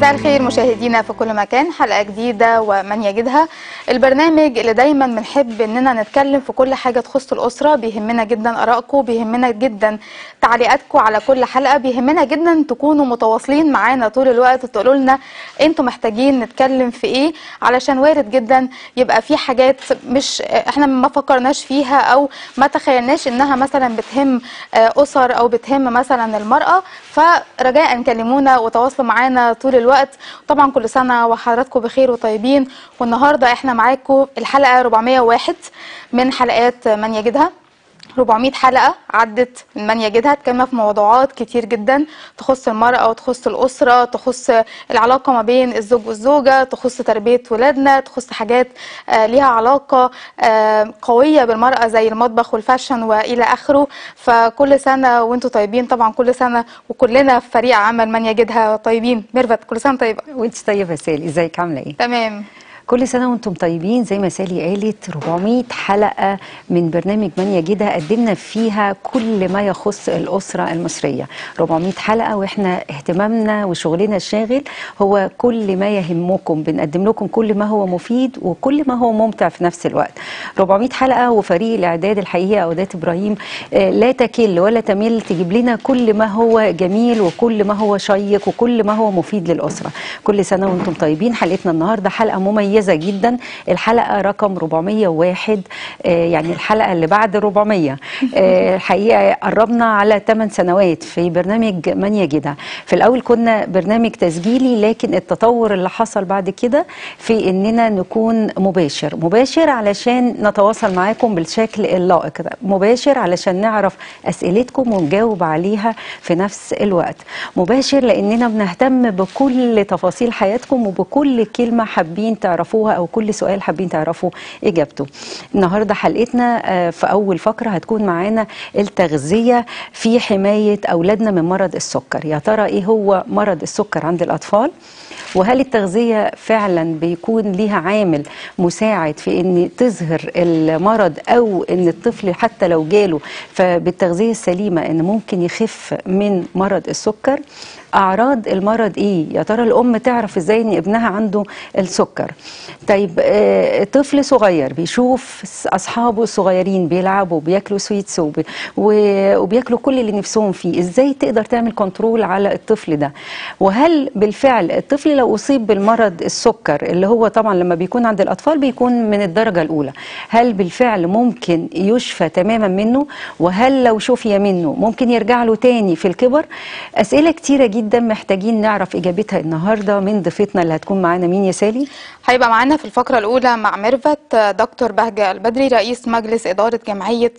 مساء الخير مشاهدينا في كل مكان حلقة جديدة ومن يجدها البرنامج اللي دايما بنحب اننا نتكلم في كل حاجة تخص الأسرة بيهمنا جدا آرائكم بيهمنا جدا تعليقاتكم على كل حلقة بيهمنا جدا تكونوا متواصلين معانا طول الوقت تقولوا لنا انتوا محتاجين نتكلم في ايه علشان وارد جدا يبقى في حاجات مش احنا ما فكرناش فيها او ما تخيلناش انها مثلا بتهم أسر او بتهم مثلا المرأة فرجاء كلمونا وتواصلوا معانا طول الوقت طبعا كل سنه وحضراتكم بخير وطيبين والنهارده احنا معاكم الحلقه 401 من حلقات من يجدها 400 حلقة عدت من من يجدها اتكلمنا في موضوعات كتير جدا تخص المرأة وتخص الأسرة تخص العلاقة ما بين الزوج والزوجة تخص تربية ولادنا تخص حاجات آه ليها علاقة آه قوية بالمرأة زي المطبخ والفاشن وإلى آخره فكل سنة وانتوا طيبين طبعا كل سنة وكلنا في فريق عمل من يجدها طيبين ميرفت كل سنة طيبة وانت طيبة سالي ازيك عاملة ايه؟ تمام كل سنة وانتم طيبين زي ما سالي قالت 400 حلقة من برنامج من يجدها قدمنا فيها كل ما يخص الأسرة المصرية 400 حلقة واحنا اهتمامنا وشغلنا الشاغل هو كل ما يهمكم بنقدم لكم كل ما هو مفيد وكل ما هو ممتع في نفس الوقت 400 حلقة وفريق الإعداد الحقيقة أودات إبراهيم لا تكل ولا تمل تجيب لنا كل ما هو جميل وكل ما هو شيق وكل ما هو مفيد للأسرة كل سنة وانتم طيبين حلقتنا النهاردة حلقة مميزة مميزة جدا الحلقة رقم 401 آه يعني الحلقة اللي بعد 400 آه الحقيقة قربنا على 8 سنوات في برنامج من يجدها في الأول كنا برنامج تسجيلي لكن التطور اللي حصل بعد كده في إننا نكون مباشر مباشر علشان نتواصل معاكم بالشكل اللائق ده مباشر علشان نعرف أسئلتكم ونجاوب عليها في نفس الوقت مباشر لأننا بنهتم بكل تفاصيل حياتكم وبكل كلمة حابين تعرفوها تعرفوها او كل سؤال حابين تعرفوا اجابته النهارده حلقتنا في اول فقره هتكون معانا التغذيه في حمايه اولادنا من مرض السكر يا ترى ايه هو مرض السكر عند الاطفال وهل التغذية فعلا بيكون ليها عامل مساعد في ان تظهر المرض او ان الطفل حتى لو جاله فبالتغذية السليمة ان ممكن يخف من مرض السكر اعراض المرض ايه يا ترى الام تعرف ازاي ان ابنها عنده السكر طيب آه طفل صغير بيشوف اصحابه الصغيرين بيلعبوا بياكلوا سويتس وبياكلوا كل اللي نفسهم فيه ازاي تقدر تعمل كنترول على الطفل ده وهل بالفعل الطفل لو اصيب بالمرض السكر اللي هو طبعا لما بيكون عند الاطفال بيكون من الدرجه الاولى هل بالفعل ممكن يشفى تماما منه وهل لو شفي منه ممكن يرجع له تاني في الكبر اسئله كتيره جدا جدا محتاجين نعرف اجابتها النهارده من ضيفتنا اللي هتكون معانا مين يا سالي؟ هيبقى معانا في الفقره الاولى مع ميرفت دكتور بهجه البدري رئيس مجلس اداره جمعيه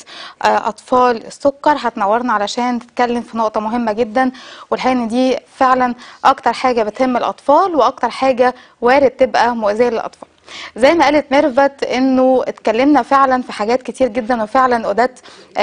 اطفال السكر هتنورنا علشان تتكلم في نقطه مهمه جدا والحقيقه ان دي فعلا اكتر حاجه بتهم الاطفال واكتر حاجه وارد تبقى مؤذيه للاطفال. زي ما قالت ميرفت انه اتكلمنا فعلا في حاجات كتير جدا وفعلا اودات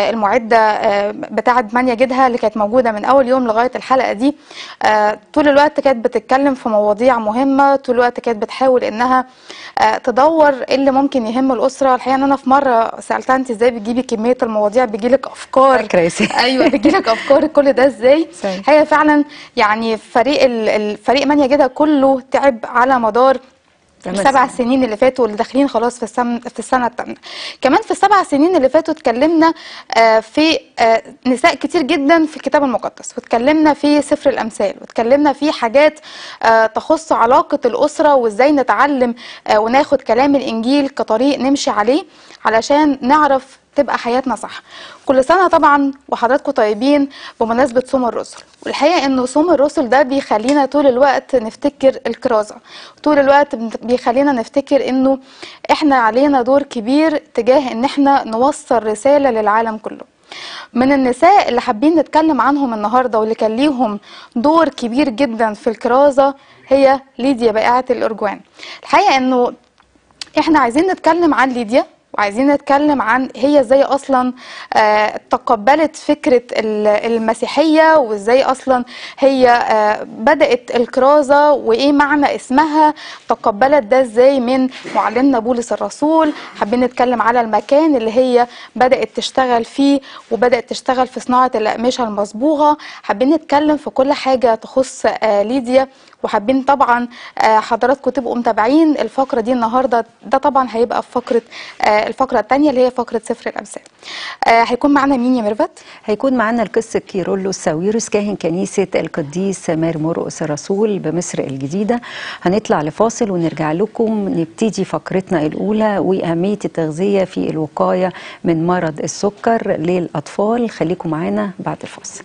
المعده بتاعه من يجدها اللي كانت موجوده من اول يوم لغايه الحلقه دي طول الوقت كانت بتتكلم في مواضيع مهمه طول الوقت كانت بتحاول انها تدور ايه اللي ممكن يهم الاسره الحقيقه ان انا في مره سالتها انت ازاي بتجيبي كميه المواضيع بيجيلك افكار ايوه بيجيلك افكار كل ده ازاي هي فعلا يعني فريق الفريق من يجدها كله تعب على مدار السبع سنين اللي فاتوا اللي داخلين خلاص في السنه في السنه الثامنه كمان في السبع سنين اللي فاتوا اتكلمنا في نساء كتير جدا في الكتاب المقدس واتكلمنا في سفر الامثال واتكلمنا في حاجات تخص علاقه الاسره وازاي نتعلم وناخد كلام الانجيل كطريق نمشي عليه علشان نعرف تبقى حياتنا صح كل سنه طبعا وحضراتكم طيبين بمناسبه صوم الرسل والحقيقه انه صوم الرسل ده بيخلينا طول الوقت نفتكر الكرازه طول الوقت بيخلينا نفتكر انه احنا علينا دور كبير تجاه ان احنا نوصل رساله للعالم كله من النساء اللي حابين نتكلم عنهم النهارده واللي كان ليهم دور كبير جدا في الكرازه هي ليديا بائعه الارجوان الحقيقه انه احنا عايزين نتكلم عن ليديا وعايزين نتكلم عن هي ازاي اصلا آه، تقبلت فكره ال- المسيحيه وازاي اصلا هي آه، بدات الكرازه وايه معنى اسمها تقبلت ده ازاي من معلمنا بولس الرسول حابين نتكلم على المكان اللي هي بدات تشتغل فيه وبدات تشتغل في صناعه الاقمشه المصبوغه حابين نتكلم في كل حاجه تخص آه، ليديا وحابين طبعا آه، حضراتكم تبقوا متابعين الفقره دي النهارده ده طبعا هيبقى في فقره آه، الفقره الثانيه اللي هي فقره سفر الامثال آه، هيكون معانا مين يا ميرفت هيكون معانا القس كيرولوس ساويروس كاهن كنيسة القديس مار مرقس الرسول بمصر الجديدة هنطلع لفاصل ونرجع لكم نبتدي فقرتنا الأولى وأهمية التغذية في الوقاية من مرض السكر للأطفال خليكم معانا بعد الفاصل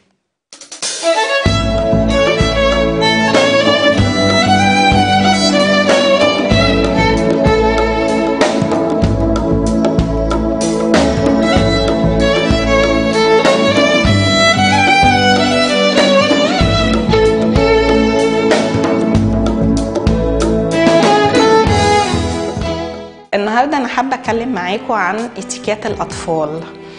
النهارده انا حابه اتكلم معاكم عن اتيكيت الاطفال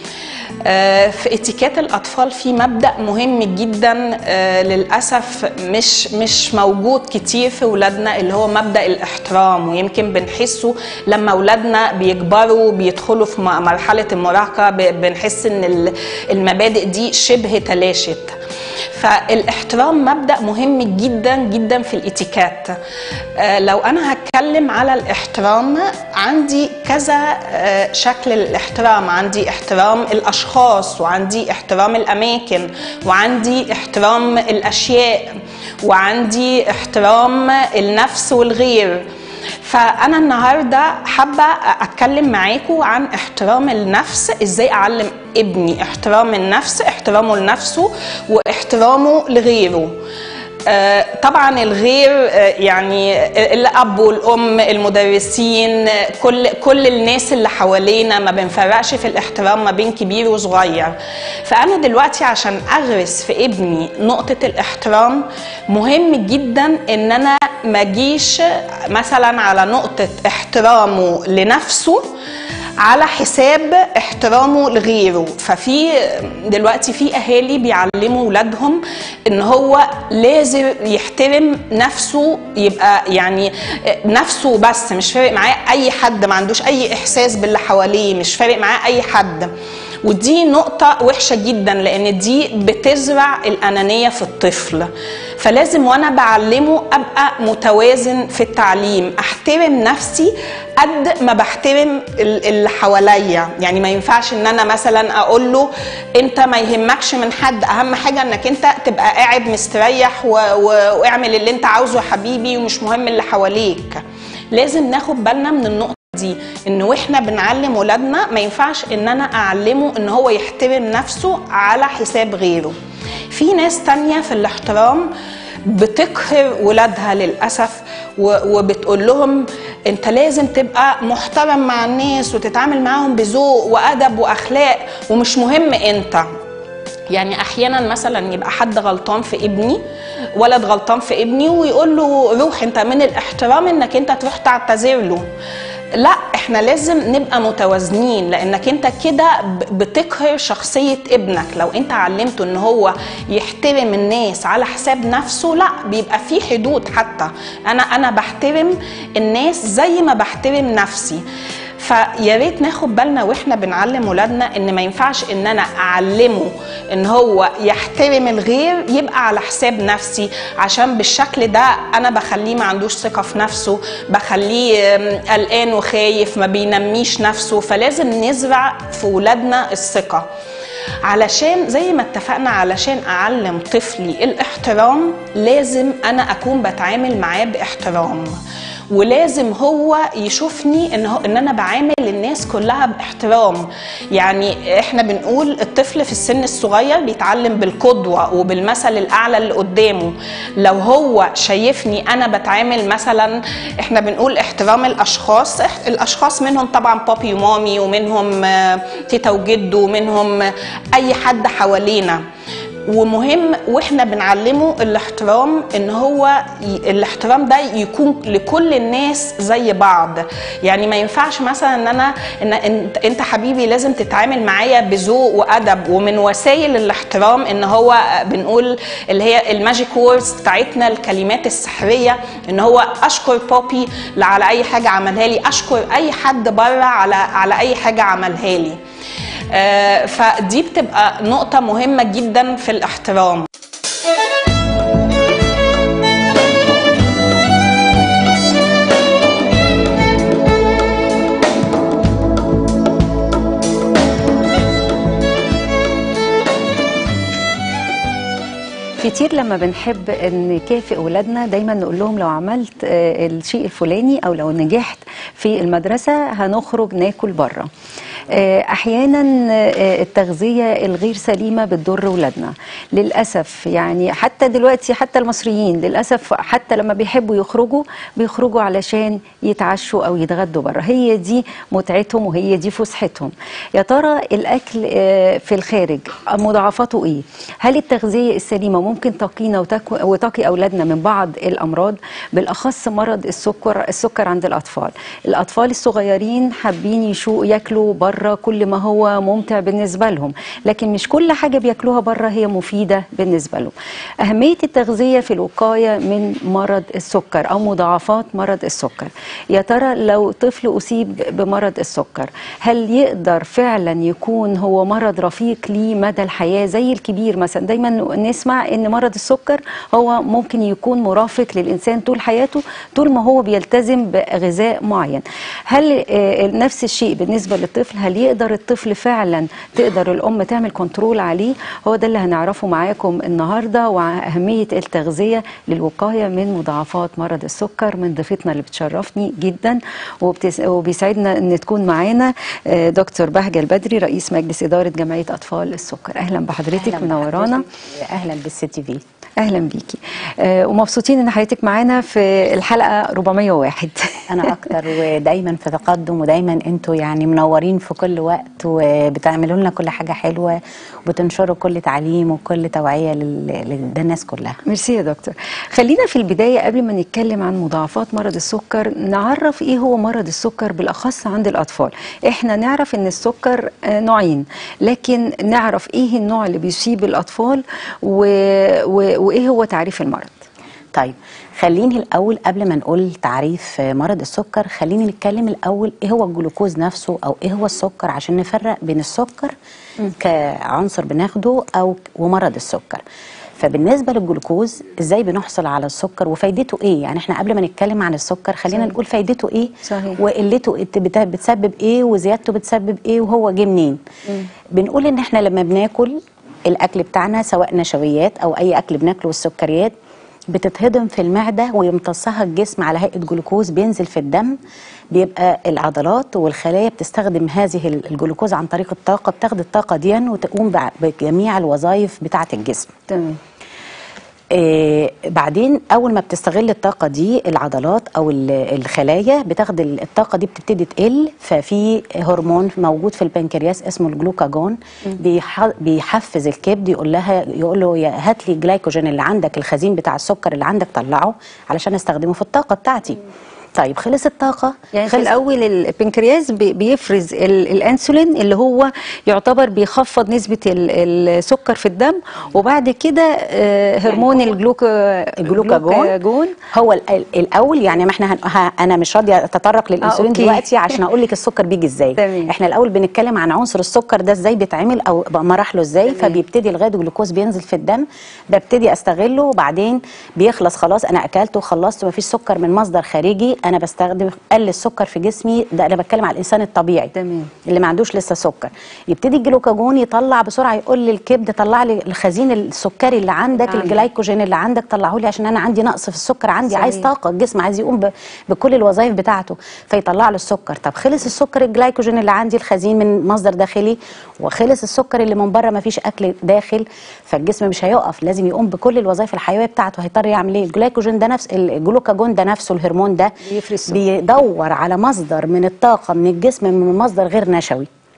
آه، في اتيكيت الاطفال في مبدا مهم جدا آه، للاسف مش مش موجود كتير في ولادنا اللي هو مبدا الاحترام ويمكن بنحسه لما اولادنا بيكبروا بيدخلوا في م- مرحله المراهقه ب- بنحس ان ال- المبادئ دي شبه تلاشت فالاحترام مبدا مهم جدا جدا في الاتيكيت آه، لو انا هتكلم على الاحترام عندي كذا آه، شكل للاحترام عندي احترام الاشخاص وعندي احترام الاماكن وعندي احترام الاشياء وعندي احترام النفس والغير فانا النهارده حابه اتكلم معاكم عن احترام النفس ازاي اعلم ابني احترام النفس احترامه لنفسه واحترامه لغيره آه، طبعا الغير آه، يعني الاب والام المدرسين آه، كل كل الناس اللي حوالينا ما بنفرقش في الاحترام ما بين كبير وصغير فانا دلوقتي عشان اغرس في ابني نقطه الاحترام مهم جدا ان انا ما اجيش مثلا على نقطه احترامه لنفسه على حساب احترامه لغيره ففي دلوقتي في اهالي بيعلموا ولادهم ان هو لازم يحترم نفسه يبقى يعني نفسه بس مش فارق معاه اي حد ما عندوش اي احساس باللي حواليه مش فارق معاه اي حد ودي نقطة وحشة جدا لأن دي بتزرع الأنانية في الطفل فلازم وأنا بعلمه أبقى متوازن في التعليم أحترم نفسي قد ما بحترم ال- اللي حواليا يعني ما ينفعش ان انا مثلا اقول له انت ما يهمكش من حد اهم حاجه انك انت تبقى قاعد مستريح و... و... واعمل اللي انت عاوزه يا حبيبي ومش مهم اللي حواليك لازم ناخد بالنا من النقطه دي ان واحنا بنعلم ولادنا ما ينفعش ان انا اعلمه ان هو يحترم نفسه على حساب غيره في ناس تانية في الاحترام بتقهر ولادها للاسف و- وبتقول لهم انت لازم تبقى محترم مع الناس وتتعامل معاهم بذوق وادب واخلاق ومش مهم انت يعني احيانا مثلا يبقى حد غلطان في ابني ولد غلطان في ابني ويقول له روح انت من الاحترام انك انت تروح تعتذر له لا احنا لازم نبقى متوازنين لانك انت كده ب- بتقهر شخصية ابنك لو انت علمته ان هو يحترم الناس على حساب نفسه لا بيبقى في حدود حتى انا انا بحترم الناس زي ما بحترم نفسي فيا ريت ناخد بالنا واحنا بنعلم ولادنا ان ما ينفعش ان انا اعلمه ان هو يحترم الغير يبقى على حساب نفسي عشان بالشكل ده انا بخليه ما عندوش ثقه في نفسه بخليه آم، قلقان وخايف ما بينميش نفسه فلازم نزرع في ولادنا الثقه علشان زي ما اتفقنا علشان اعلم طفلي الاحترام لازم انا اكون بتعامل معاه باحترام ولازم هو يشوفني ان هو ان انا بعامل الناس كلها باحترام يعني احنا بنقول الطفل في السن الصغير بيتعلم بالقدوه وبالمثل الاعلى اللي قدامه لو هو شايفني انا بتعامل مثلا احنا بنقول احترام الاشخاص إح- الاشخاص منهم طبعا بابي ومامي ومنهم آه، تيتا وجدو ومنهم آه، اي حد حوالينا ومهم واحنا بنعلمه الاحترام ان هو ي... الاحترام ده يكون لكل الناس زي بعض يعني ما ينفعش مثلا ان انا ان انت, انت حبيبي لازم تتعامل معايا بذوق وادب ومن وسائل الاحترام ان هو بنقول اللي هي الماجيك ووردز بتاعتنا الكلمات السحريه ان هو اشكر بوبي على اي حاجه عملها لي اشكر اي حد بره على على اي حاجه عملها لي آه، فدي بتبقى نقطة مهمة جدا في الاحترام كتير لما بنحب نكافئ ولادنا دايما نقول لهم لو عملت آه، الشيء الفلاني او لو نجحت في المدرسه هنخرج ناكل بره آه، احيانا آه، التغذيه الغير سليمه بتضر ولادنا للاسف يعني حتى دلوقتي حتى المصريين للاسف حتى لما بيحبوا يخرجوا بيخرجوا علشان يتعشوا او يتغدوا بره هي دي متعتهم وهي دي فسحتهم يا ترى الاكل آه، في الخارج مضاعفاته ايه هل التغذيه السليمه ممكن تقينا وتك- وتقي اولادنا من بعض الامراض بالاخص مرض السكر السكر عند الاطفال الاطفال الصغيرين حابين يشو ياكلوا بره كل ما هو ممتع بالنسبه لهم لكن مش كل حاجه بياكلوها بره هي مفيده بالنسبه لهم اهميه التغذيه في الوقايه من مرض السكر او مضاعفات مرض السكر يا ترى لو طفل اصيب بمرض السكر هل يقدر فعلا يكون هو مرض رفيق ليه مدى الحياه زي الكبير مثلا دايما نسمع ان مرض السكر هو ممكن يكون مرافق للانسان طول حياته طول ما هو بيلتزم بغذاء معين هل آه، نفس الشيء بالنسبه للطفل هل يقدر الطفل فعلا تقدر الام تعمل كنترول عليه هو ده اللي هنعرفه معاكم النهارده واهميه التغذيه للوقايه من مضاعفات مرض السكر من ضيفتنا اللي بتشرفني جدا وبتس... وبيسعدنا ان تكون معانا آه، دكتور بهجه البدري رئيس مجلس اداره جمعيه اطفال السكر اهلا بحضرتك أهلاً منورانا بحضرتك. اهلا بالسي تي في اهلا بيكي آه، ومبسوطين ان حضرتك معانا في الحلقه 401 انا اكتر ودايما في تقدم ودايما انتوا يعني منورين في كل وقت وبتعملوا لنا كل حاجه حلوه وبتنشروا كل تعليم وكل توعيه لل- للناس كلها ميرسي يا دكتور خلينا في البدايه قبل ما نتكلم عن مضاعفات مرض السكر نعرف ايه هو مرض السكر بالاخص عند الاطفال احنا نعرف ان السكر آه، نوعين لكن نعرف ايه النوع اللي بيصيب الاطفال و... و... وايه هو تعريف المرض طيب خليني الاول قبل ما نقول تعريف مرض السكر خليني نتكلم الاول ايه هو الجلوكوز نفسه او ايه هو السكر عشان نفرق بين السكر كعنصر بناخده او ومرض السكر فبالنسبه للجلوكوز ازاي بنحصل على السكر وفايدته ايه يعني احنا قبل ما نتكلم عن السكر خلينا صحيح. نقول فايدته ايه صحيح. وقلته بت- بت- بتسبب ايه وزيادته بتسبب ايه وهو جه منين بنقول ان احنا لما بناكل الاكل بتاعنا سواء نشويات او اي اكل بناكله والسكريات بتتهضم في المعده ويمتصها الجسم على هيئه جلوكوز بينزل في الدم بيبقى العضلات والخلايا بتستخدم هذه الجلوكوز عن طريق الطاقه بتاخد الطاقه دي وتقوم بع- بجميع الوظائف بتاعه الجسم تمام آه بعدين اول ما بتستغل الطاقه دي العضلات او ال- الخلايا بتاخد ال- الطاقه دي بتبتدي تقل ففي هرمون موجود في البنكرياس اسمه الجلوكاجون بيح- بيحفز الكبد يقول لها يقول له يا هات لي الجلايكوجين اللي عندك الخزين بتاع السكر اللي عندك طلعه علشان استخدمه في الطاقه بتاعتي طيب خلص الطاقه يعني في خلص الاول البنكرياس بي- بيفرز ال- الانسولين اللي هو يعتبر بيخفض نسبه ال- السكر في الدم وبعد كده آه، هرمون الجلوكا الجلوكاجون الجلوكاجون هو ال- ال- الاول يعني ما احنا هن... ها انا مش راضيه اتطرق للانسولين أوكي. دلوقتي عشان اقول لك السكر بيجي ازاي تمام. احنا الاول بنتكلم عن عنصر السكر ده ازاي بيتعمل او بقى مراحله ازاي تمام. فبيبتدي لغايه الجلوكوز بينزل في الدم ببتدي استغله وبعدين بيخلص خلاص انا اكلته وخلصت ومفيش سكر من مصدر خارجي انا بستخدم قل السكر في جسمي ده انا بتكلم على الانسان الطبيعي تمام. اللي ما عندوش لسه سكر يبتدي الجلوكاجون يطلع بسرعه يقول للكبد طلع لي الخزين السكري اللي عندك عندك. الجلايكوجين اللي عندك طلعه لي عشان انا عندي نقص في السكر عندي صحيح. عايز طاقه الجسم عايز يقوم ب- بكل الوظائف بتاعته فيطلع له السكر طب خلص السكر الجلايكوجين اللي عندي الخزين من مصدر داخلي وخلص السكر اللي من بره ما فيش اكل داخل فالجسم مش هيقف لازم يقوم بكل الوظائف الحيويه بتاعته هيضطر يعمل ايه الجلايكوجين ده نفس الجلوكاجون ده نفسه الهرمون ده بيفرز سكر. بيدور على مصدر من الطاقه من الجسم من مصدر غير نشوي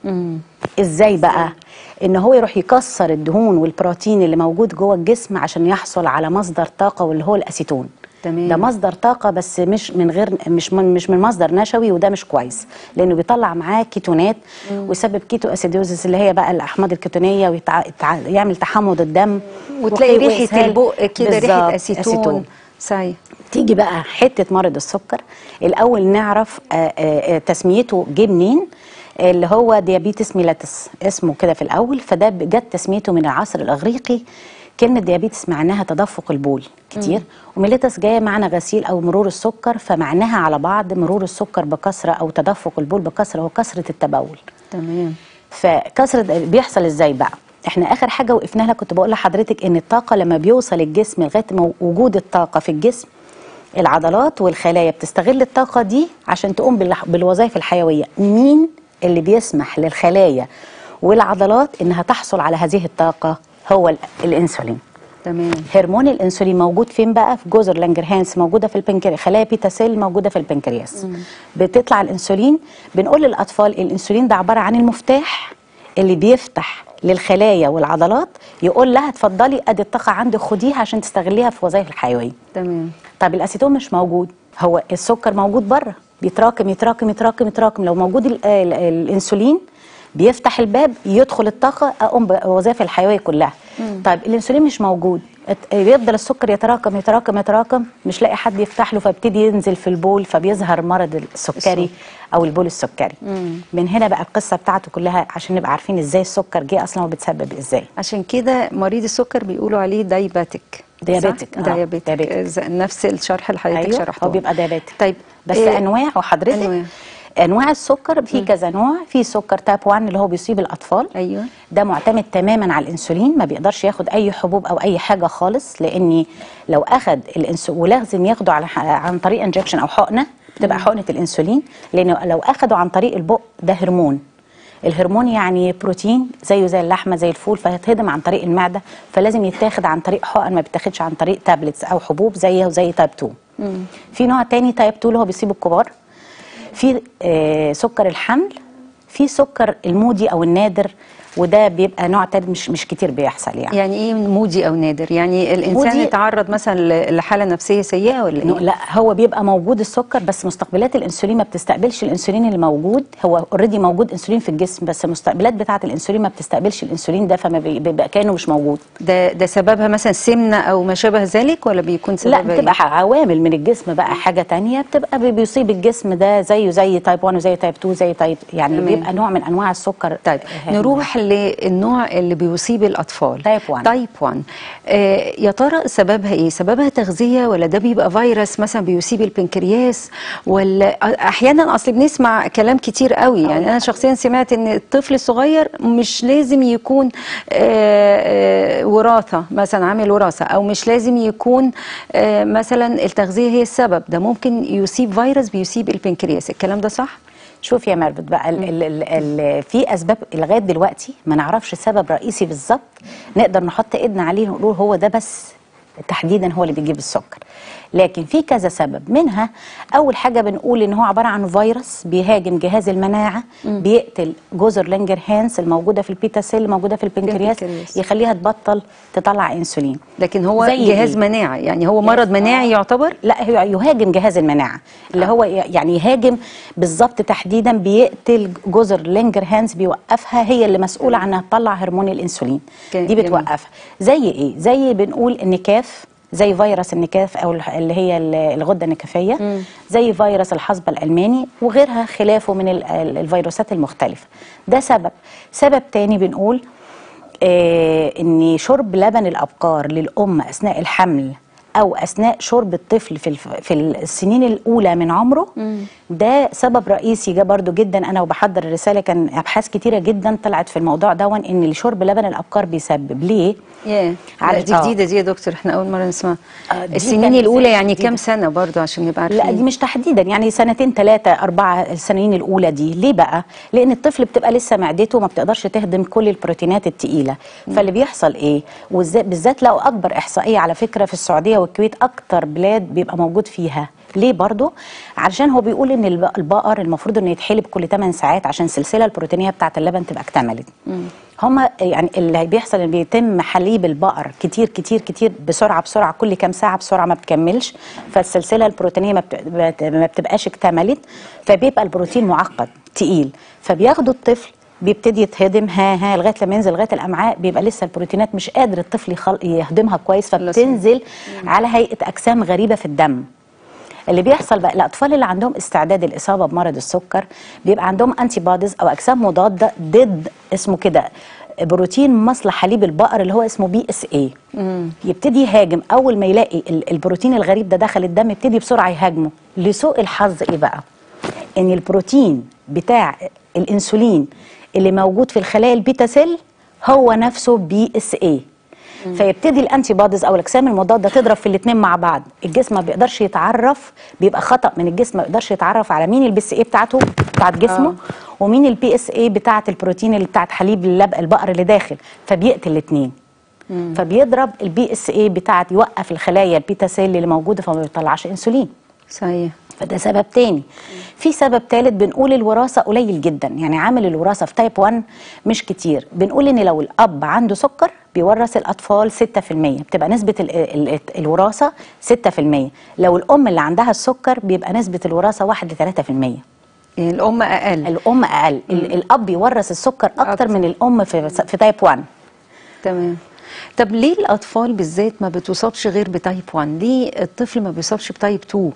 ازاي بقى ان هو يروح يكسر الدهون والبروتين اللي موجود جوه الجسم عشان يحصل على مصدر طاقه واللي هو الاسيتون تمام. ده مصدر طاقه بس مش من غير مش من مش من مصدر نشوي وده مش كويس لانه بيطلع معاه كيتونات ويسبب كيتو اسيدوزس اللي هي بقى الاحماض الكيتونيه ويعمل تحمض الدم وتلاقي وخ- ريحه وإسهال. البق كده ريحه بالظبط، اسيتون صحيح تيجي بقى حته مرض السكر الاول نعرف آه، آه، آه، تسميته جه منين اللي هو ديابيتس ميلاتس اسمه كده في الاول فده جت تسميته من العصر الاغريقي كلمه ديابيتس معناها تدفق البول كتير وميلاتس جايه معنى غسيل او مرور السكر فمعناها على بعض مرور السكر بكثره او تدفق البول بكثره وكثره التبول تمام فكسرة بيحصل ازاي بقى احنا اخر حاجه وقفنا لها كنت بقول لحضرتك ان الطاقه لما بيوصل الجسم لغايه مو- وجود الطاقه في الجسم العضلات والخلايا بتستغل الطاقه دي عشان تقوم بالح- بالوظائف الحيويه مين اللي بيسمح للخلايا والعضلات انها تحصل على هذه الطاقه هو ال- الانسولين تمام هرمون الانسولين موجود فين بقى في جزر لانجرهانس موجوده في البنكرياس خلايا بيتا سيل موجوده في البنكرياس بتطلع الانسولين بنقول للاطفال الانسولين ده عباره عن المفتاح اللي بيفتح للخلايا والعضلات يقول لها اتفضلي ادي الطاقه عندك خديها عشان تستغليها في وظائف الحيويه تمام طب الاسيتون مش موجود هو السكر موجود بره بيتراكم يتراكم يتراكم يتراكم لو موجود ال- ال- الانسولين بيفتح الباب يدخل الطاقه اقوم بوظائف الحيويه كلها طيب الانسولين مش موجود ات- بيفضل السكر يتراكم يتراكم يتراكم مش لاقي حد يفتح له فابتدي ينزل في البول فبيظهر مرض السكري او البول السكري من هنا بقى القصه بتاعته كلها عشان نبقى عارفين ازاي السكر جه اصلا وبتسبب ازاي عشان كده مريض السكر بيقولوا عليه دايباتيك ديابيتك، آه، دايابيتك ديابيتك. ز- نفس الشرح اللي حضرتك ايوه شرحته هو بيبقى ديابيتك طيب بس إيه انواع وحضرتك أنواع. انواع, أنواع السكر في كذا نوع في سكر تاب 1 اللي هو بيصيب الاطفال ايوه ده معتمد تماما على الانسولين ما بيقدرش ياخد اي حبوب او اي حاجه خالص لاني لو اخد الانسولين ولازم ياخده على عن طريق انجكشن او حقنه بتبقى حقنه الانسولين لانه لو اخده عن طريق البق ده هرمون الهرمون يعني بروتين زيه زي اللحمه زي الفول فيتهضم عن طريق المعده فلازم يتاخد عن طريق حقن ما بيتاخدش عن طريق تابلتس او حبوب زيه زي تايب 2 في نوع تاني تايب 2 اللي هو بيصيب الكبار في آه سكر الحمل في سكر المودي او النادر وده بيبقى نوع تاني مش مش كتير بيحصل يعني يعني ايه مودي او نادر يعني الانسان مودي- يتعرض مثلا ل- لحاله نفسيه سيئه ولا إنه ايه لا هو بيبقى موجود السكر بس مستقبلات الانسولين ما بتستقبلش الانسولين اللي موجود هو اوريدي موجود انسولين في الجسم بس المستقبلات بتاعه الانسولين ما بتستقبلش الانسولين ده فما بي- بيبقى كانه مش موجود ده ده سببها مثلا سمنه او ما شابه ذلك ولا بيكون سببها لا إيه؟ بتبقى عوامل من الجسم بقى حاجه تانية بتبقى بي- بيصيب الجسم ده زيه زي تايب 1 وزي تايب 2 زي تايب يعني تمام. بيبقى نوع من انواع السكر طيب آه، نروح للنوع اللي بيصيب الاطفال تايب 1. تايب 1 آه يا ترى سببها ايه سببها تغذيه ولا ده بيبقى فيروس مثلا بيصيب البنكرياس ولا احيانا اصل بنسمع كلام كتير قوي يعني انا شخصيا سمعت ان الطفل الصغير مش لازم يكون آه آه وراثه مثلا عامل وراثه او مش لازم يكون آه مثلا التغذيه هي السبب ده ممكن يصيب فيروس بيصيب البنكرياس الكلام ده صح شوف يا ميرفت بقى ال ال ال ال في اسباب لغايه دلوقتي ما نعرفش سبب رئيسي بالظبط نقدر نحط ايدنا عليه ونقول هو ده بس تحديدا هو اللي بيجيب السكر لكن في كذا سبب منها اول حاجه بنقول ان هو عباره عن فيروس بيهاجم جهاز المناعه بيقتل جزر لانجرهانس الموجوده في البيتا سيل الموجوده في البنكرياس البنكرياس. يخليها تبطل تطلع انسولين لكن هو زي جهاز إيه؟ مناعي يعني هو مرض مناعي يعتبر لا هو يهاجم جهاز المناعه اللي هو يعني يهاجم بالظبط تحديدا بيقتل جزر لينجرهانز بيوقفها هي اللي مسؤوله عنها تطلع هرمون الانسولين جميل. دي بتوقفها زي ايه زي بنقول النكاف زي فيروس النكاف او الح- اللي هي ال- الغده النكافيه زي فيروس الحصبه الالماني وغيرها خلافه من ال- ال- الفيروسات المختلفه ده سبب سبب تاني بنقول آه ان شرب لبن الابقار للام اثناء الحمل او اثناء شرب الطفل في الف... في السنين الاولى من عمره ده سبب رئيسي جه برضو جدا انا وبحضر الرساله كان ابحاث كتيره جدا طلعت في الموضوع دون ان شرب لبن الابقار بيسبب ليه ياه على- لا دي آه. جديده دي يا دكتور احنا اول مره نسمعها آه، دي السنين كانت الاولى زي يعني جديدة. كام سنه برضو عشان نبقى عارفين لا دي مش تحديدا يعني سنتين ثلاثة أربعة السنين الأولى دي ليه بقى؟ لأن الطفل بتبقى لسه معدته ما بتقدرش تهضم كل البروتينات التقيلة فاللي بيحصل إيه؟ وبالذات لو أكبر إحصائية على فكرة في السعودية والكويت أكتر بلاد بيبقى موجود فيها ليه برضو علشان هو بيقول ان الب- البقر المفروض انه يتحلب كل 8 ساعات عشان السلسله البروتينيه بتاعه اللبن تبقى اكتملت هما يعني اللي بيحصل ان بيتم حليب البقر كتير كتير كتير بسرعه بسرعه كل كام ساعه بسرعه ما بتكملش فالسلسله البروتينيه ما بت- بت- ما بتبقاش اكتملت فبيبقى البروتين معقد تقيل فبياخدوا الطفل بيبتدي يتهضم ها ها لغايه لما ينزل لغايه الامعاء بيبقى لسه البروتينات مش قادر الطفل يخل... يهضمها كويس فبتنزل على هيئه اجسام غريبه في الدم اللي بيحصل بقى الاطفال اللي عندهم استعداد الاصابه بمرض السكر بيبقى عندهم انتي بوديز او اجسام مضاده ضد اسمه كده بروتين مصل حليب البقر اللي هو اسمه بي اس اي يبتدي يهاجم اول ما يلاقي ال- البروتين الغريب ده دخل الدم يبتدي بسرعه يهاجمه لسوء الحظ ايه بقى ان البروتين بتاع الانسولين اللي موجود في الخلايا البيتا سيل هو نفسه بي اس اي فيبتدي الانتي بوديز او الاجسام المضاده تضرب في الاثنين مع بعض الجسم ما بيقدرش يتعرف بيبقى خطا من الجسم ما بيقدرش يتعرف على مين البي اس اي بتاعته بتاعت جسمه ومين البي اس اي بتاعت البروتين اللي بتاعت حليب اللب البقر اللي داخل فبيقتل الاثنين فبيضرب البي اس اي بتاعت يوقف الخلايا البيتا سيل اللي موجوده فما بيطلعش انسولين صحيح فده سبب تاني في سبب تالت بنقول الوراثة قليل جدا يعني عامل الوراثة في تايب 1 مش كتير بنقول ان لو الاب عنده سكر بيورث الاطفال 6% بتبقى نسبة ال ال الوراثة 6% لو الام اللي عندها السكر بيبقى نسبة الوراثة 1 ل 3% يعني الام اقل الام اقل ال- الاب يورث السكر اكتر أكتر. من الام في في تايب 1 تمام طب ليه الاطفال بالذات ما بتصابش غير بتايب 1 ليه الطفل ما بيصابش بتايب 2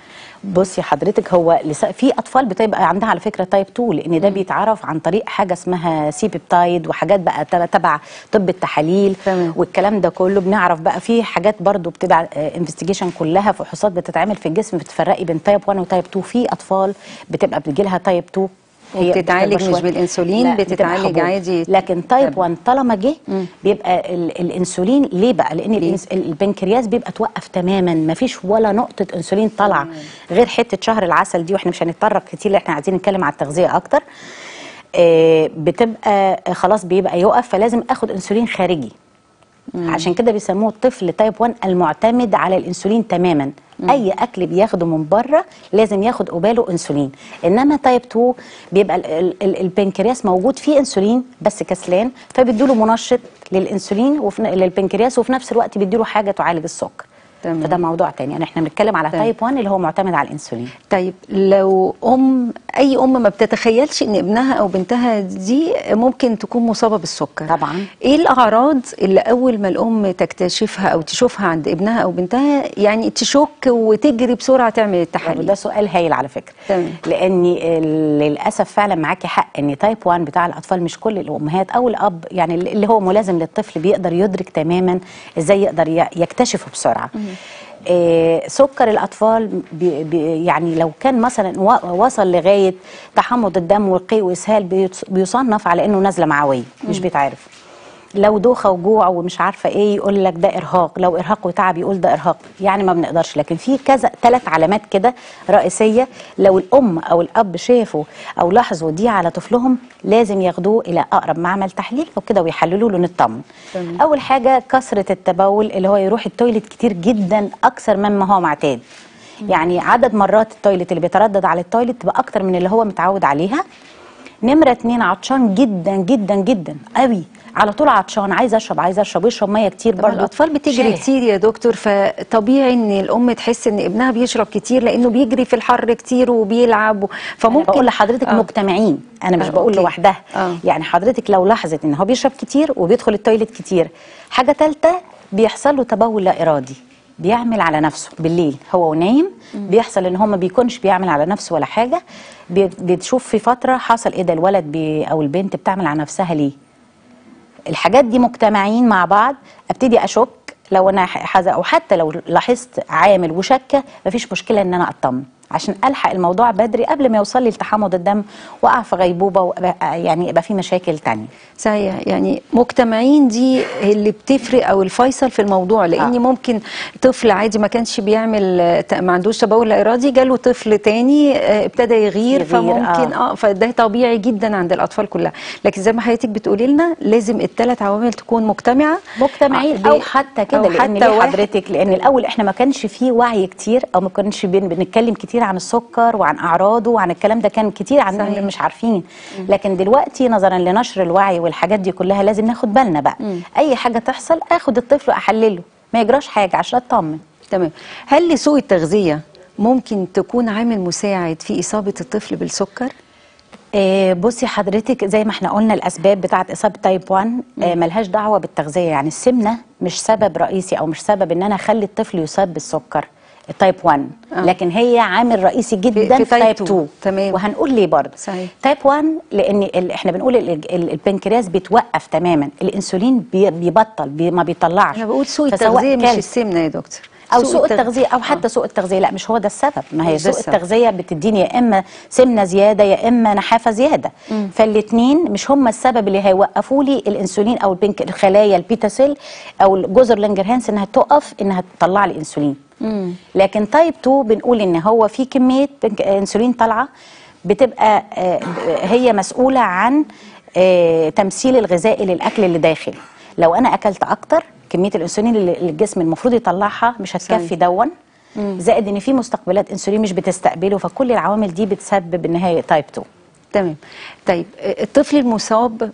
بصي حضرتك هو لس- في اطفال بتبقى عندها على فكره تايب 2 لان ده بيتعرف عن طريق حاجه اسمها سي بيبتايد وحاجات بقى تبع- تبع طب التحاليل تمام. والكلام ده كله بنعرف بقى في حاجات برضو بتبقى انفستيجيشن كلها فحوصات بتتعمل في الجسم بتفرقي بين تايب 1 وتايب 2 في اطفال بتبقى بتجي لها تايب 2 هي وبتتعالج بتكبر مش شوية. بالإنسولين، لا، بتتعالج بتبقى حبوب. عادي. لكن تايب طب. 1 طالما جه بيبقى ال الانسولين ليه بقى لان الإنس- البنكرياس بيبقى توقف تماما ما فيش ولا نقطه انسولين طالعه غير حته شهر العسل دي واحنا مش هنتطرق كتير احنا عايزين نتكلم على التغذيه اكتر آه، بتبقى آه، خلاص بيبقى يقف فلازم اخد انسولين خارجي عشان كده بيسموه الطفل تايب 1 المعتمد على الانسولين تماما اي اكل بياخده من بره لازم ياخد قباله انسولين انما تايب 2 بيبقى ال- ال- ال- البنكرياس موجود فيه انسولين بس كسلان فبيديله منشط للانسولين وفي ن- للبنكرياس وفي نفس الوقت بيديله حاجه تعالج السكر تمام. فده موضوع تاني يعني احنا بنتكلم على تمام. تايب 1 اللي هو معتمد على الانسولين طيب لو ام اي ام ما بتتخيلش ان ابنها او بنتها دي ممكن تكون مصابه بالسكر طبعا. ايه الاعراض اللي اول ما الام تكتشفها او تشوفها عند ابنها او بنتها يعني تشك وتجري بسرعه تعمل وده التحاليل سؤال هايل على فكره تمام. لان ال- للاسف فعلا معاكي حق ان تايب 1 بتاع الاطفال مش كل الامهات او الاب يعني اللي هو ملازم للطفل بيقدر يدرك تماما ازاي يقدر ي- يكتشفه بسرعه آه سكر الاطفال بي بي يعني لو كان مثلا و- وصل لغايه تحمض الدم والقيء واسهال بيتص- بيصنف على انه نزله معويه مش بيتعرف لو دوخه وجوع ومش عارفه ايه يقول لك ده ارهاق لو ارهاق وتعب يقول ده ارهاق يعني ما بنقدرش لكن في كذا ثلاث علامات كده رئيسيه لو الام او الاب شافوا او لاحظوا دي على طفلهم لازم ياخدوه الى اقرب معمل تحليل او كده ويحللوا له نطمن تمام. اول حاجه كثره التبول اللي هو يروح التويليت كتير جدا اكثر مما هو معتاد يعني عدد مرات التويليت اللي بيتردد على التويليت تبقى اكتر من اللي هو متعود عليها نمرة اتنين عطشان جدا جدا جدا قوي على طول عطشان عايز اشرب عايز اشرب ويشرب ميه كتير طبعا برضه الاطفال بتجري شاه. كتير يا دكتور فطبيعي ان الام تحس ان ابنها بيشرب كتير لانه بيجري في الحر كتير وبيلعب و... فممكن فممكن بقول لحضرتك آه. آه. مجتمعين انا مش آه، بقول أوكي. لوحدها آه. يعني حضرتك لو لاحظت ان هو بيشرب كتير وبيدخل التويليت كتير حاجه ثالثه بيحصل له تبول لا ارادي بيعمل على نفسه بالليل هو ونايم بيحصل ان هو ما بيكونش بيعمل على نفسه ولا حاجه بي- بتشوف في فتره حصل ايه ده الولد بي او البنت بتعمل على نفسها ليه الحاجات دي مجتمعين مع بعض ابتدي اشك لو انا حذا او حتى لو لاحظت عامل وشكه مفيش مشكله ان انا اطمن عشان الحق الموضوع بدري قبل ما يوصل لي لتحمض الدم واقع في غيبوبه وأبقى يعني يبقى في مشاكل تانية صحيح يعني مجتمعين دي اللي بتفرق او الفيصل في الموضوع لاني آه. ممكن طفل عادي ما كانش بيعمل آه، ت- ما عندوش تبول لا ارادي جاله طفل تاني آه، ابتدى يغير, يغير، فممكن آه. اه فده طبيعي جدا عند الاطفال كلها لكن زي ما حضرتك بتقولي لنا لازم الثلاث عوامل تكون مجتمعه مجتمعين آه، او ب- حتى كده أو لان حتى ليه واحد- حضرتك لان الاول احنا ما كانش فيه وعي كتير او ما كانش بن- بنتكلم كتير عن السكر وعن اعراضه وعن الكلام ده كان كتير عننا صحيح. مش عارفين لكن دلوقتي نظرا لنشر الوعي والحاجات دي كلها لازم ناخد بالنا بقى اي حاجه تحصل اخد الطفل واحلله ما يجراش حاجه عشان اطمن تمام هل لسوء التغذيه ممكن تكون عامل مساعد في اصابه الطفل بالسكر آه، بصي حضرتك زي ما احنا قلنا الاسباب بتاعه اصابه تايب 1 آه، ملهاش دعوه بالتغذيه يعني السمنه مش سبب رئيسي او مش سبب ان انا اخلي الطفل يصاب بالسكر التايب 1 آه. لكن هي عامل رئيسي جدا في في, تايب تايب 2. 2 تمام. وهنقول ليه برضه صحيح. تايب 1 لان ال- احنا بنقول ال- ال- البنكرياس بيتوقف تماما الانسولين بي- بيبطل بي ما بيطلعش انا بقول سوء فسواء التغذيه مش كلت السمنه يا دكتور او سوء التغ- التغذيه او حتى سوء التغذيه لا مش هو ده السبب ما هي مش ده سوء السبب. التغذيه بتديني يا اما سمنه زياده يا اما نحافه زياده فالاثنين مش هم السبب اللي هيوقفوا لي الانسولين او البنك الخلايا البيتا سيل او الجزر لانجرهانس انها تقف انها تطلع لي انسولين لكن تايب 2 بنقول ان هو في كميه بنك- انسولين طالعه بتبقى آه، هي مسؤوله عن آه، تمثيل الغذائي للاكل اللي داخل لو انا اكلت اكتر كميه الانسولين اللي اللي الجسم المفروض يطلعها مش هتكفي صحيح. دون زائد ان في مستقبلات انسولين مش بتستقبله فكل العوامل دي بتسبب ان هي تايب 2 تمام طيب آه، الطفل المصاب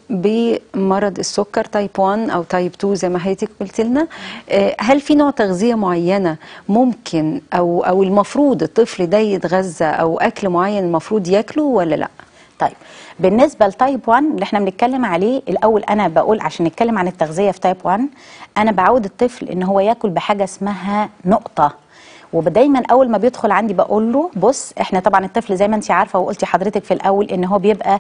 بمرض السكر تايب 1 او تايب 2 زي ما حضرتك قلت لنا آه، هل في نوع تغذيه معينه ممكن او او المفروض الطفل ده يتغذى او اكل معين المفروض ياكله ولا لا طيب بالنسبه لتايب 1 اللي احنا بنتكلم عليه الاول انا بقول عشان نتكلم عن التغذيه في تايب 1 انا بعود الطفل ان هو ياكل بحاجه اسمها نقطه ودايما اول ما بيدخل عندي بقول له بص احنا طبعا الطفل زي ما انت عارفه وقلتي حضرتك في الاول ان هو بيبقى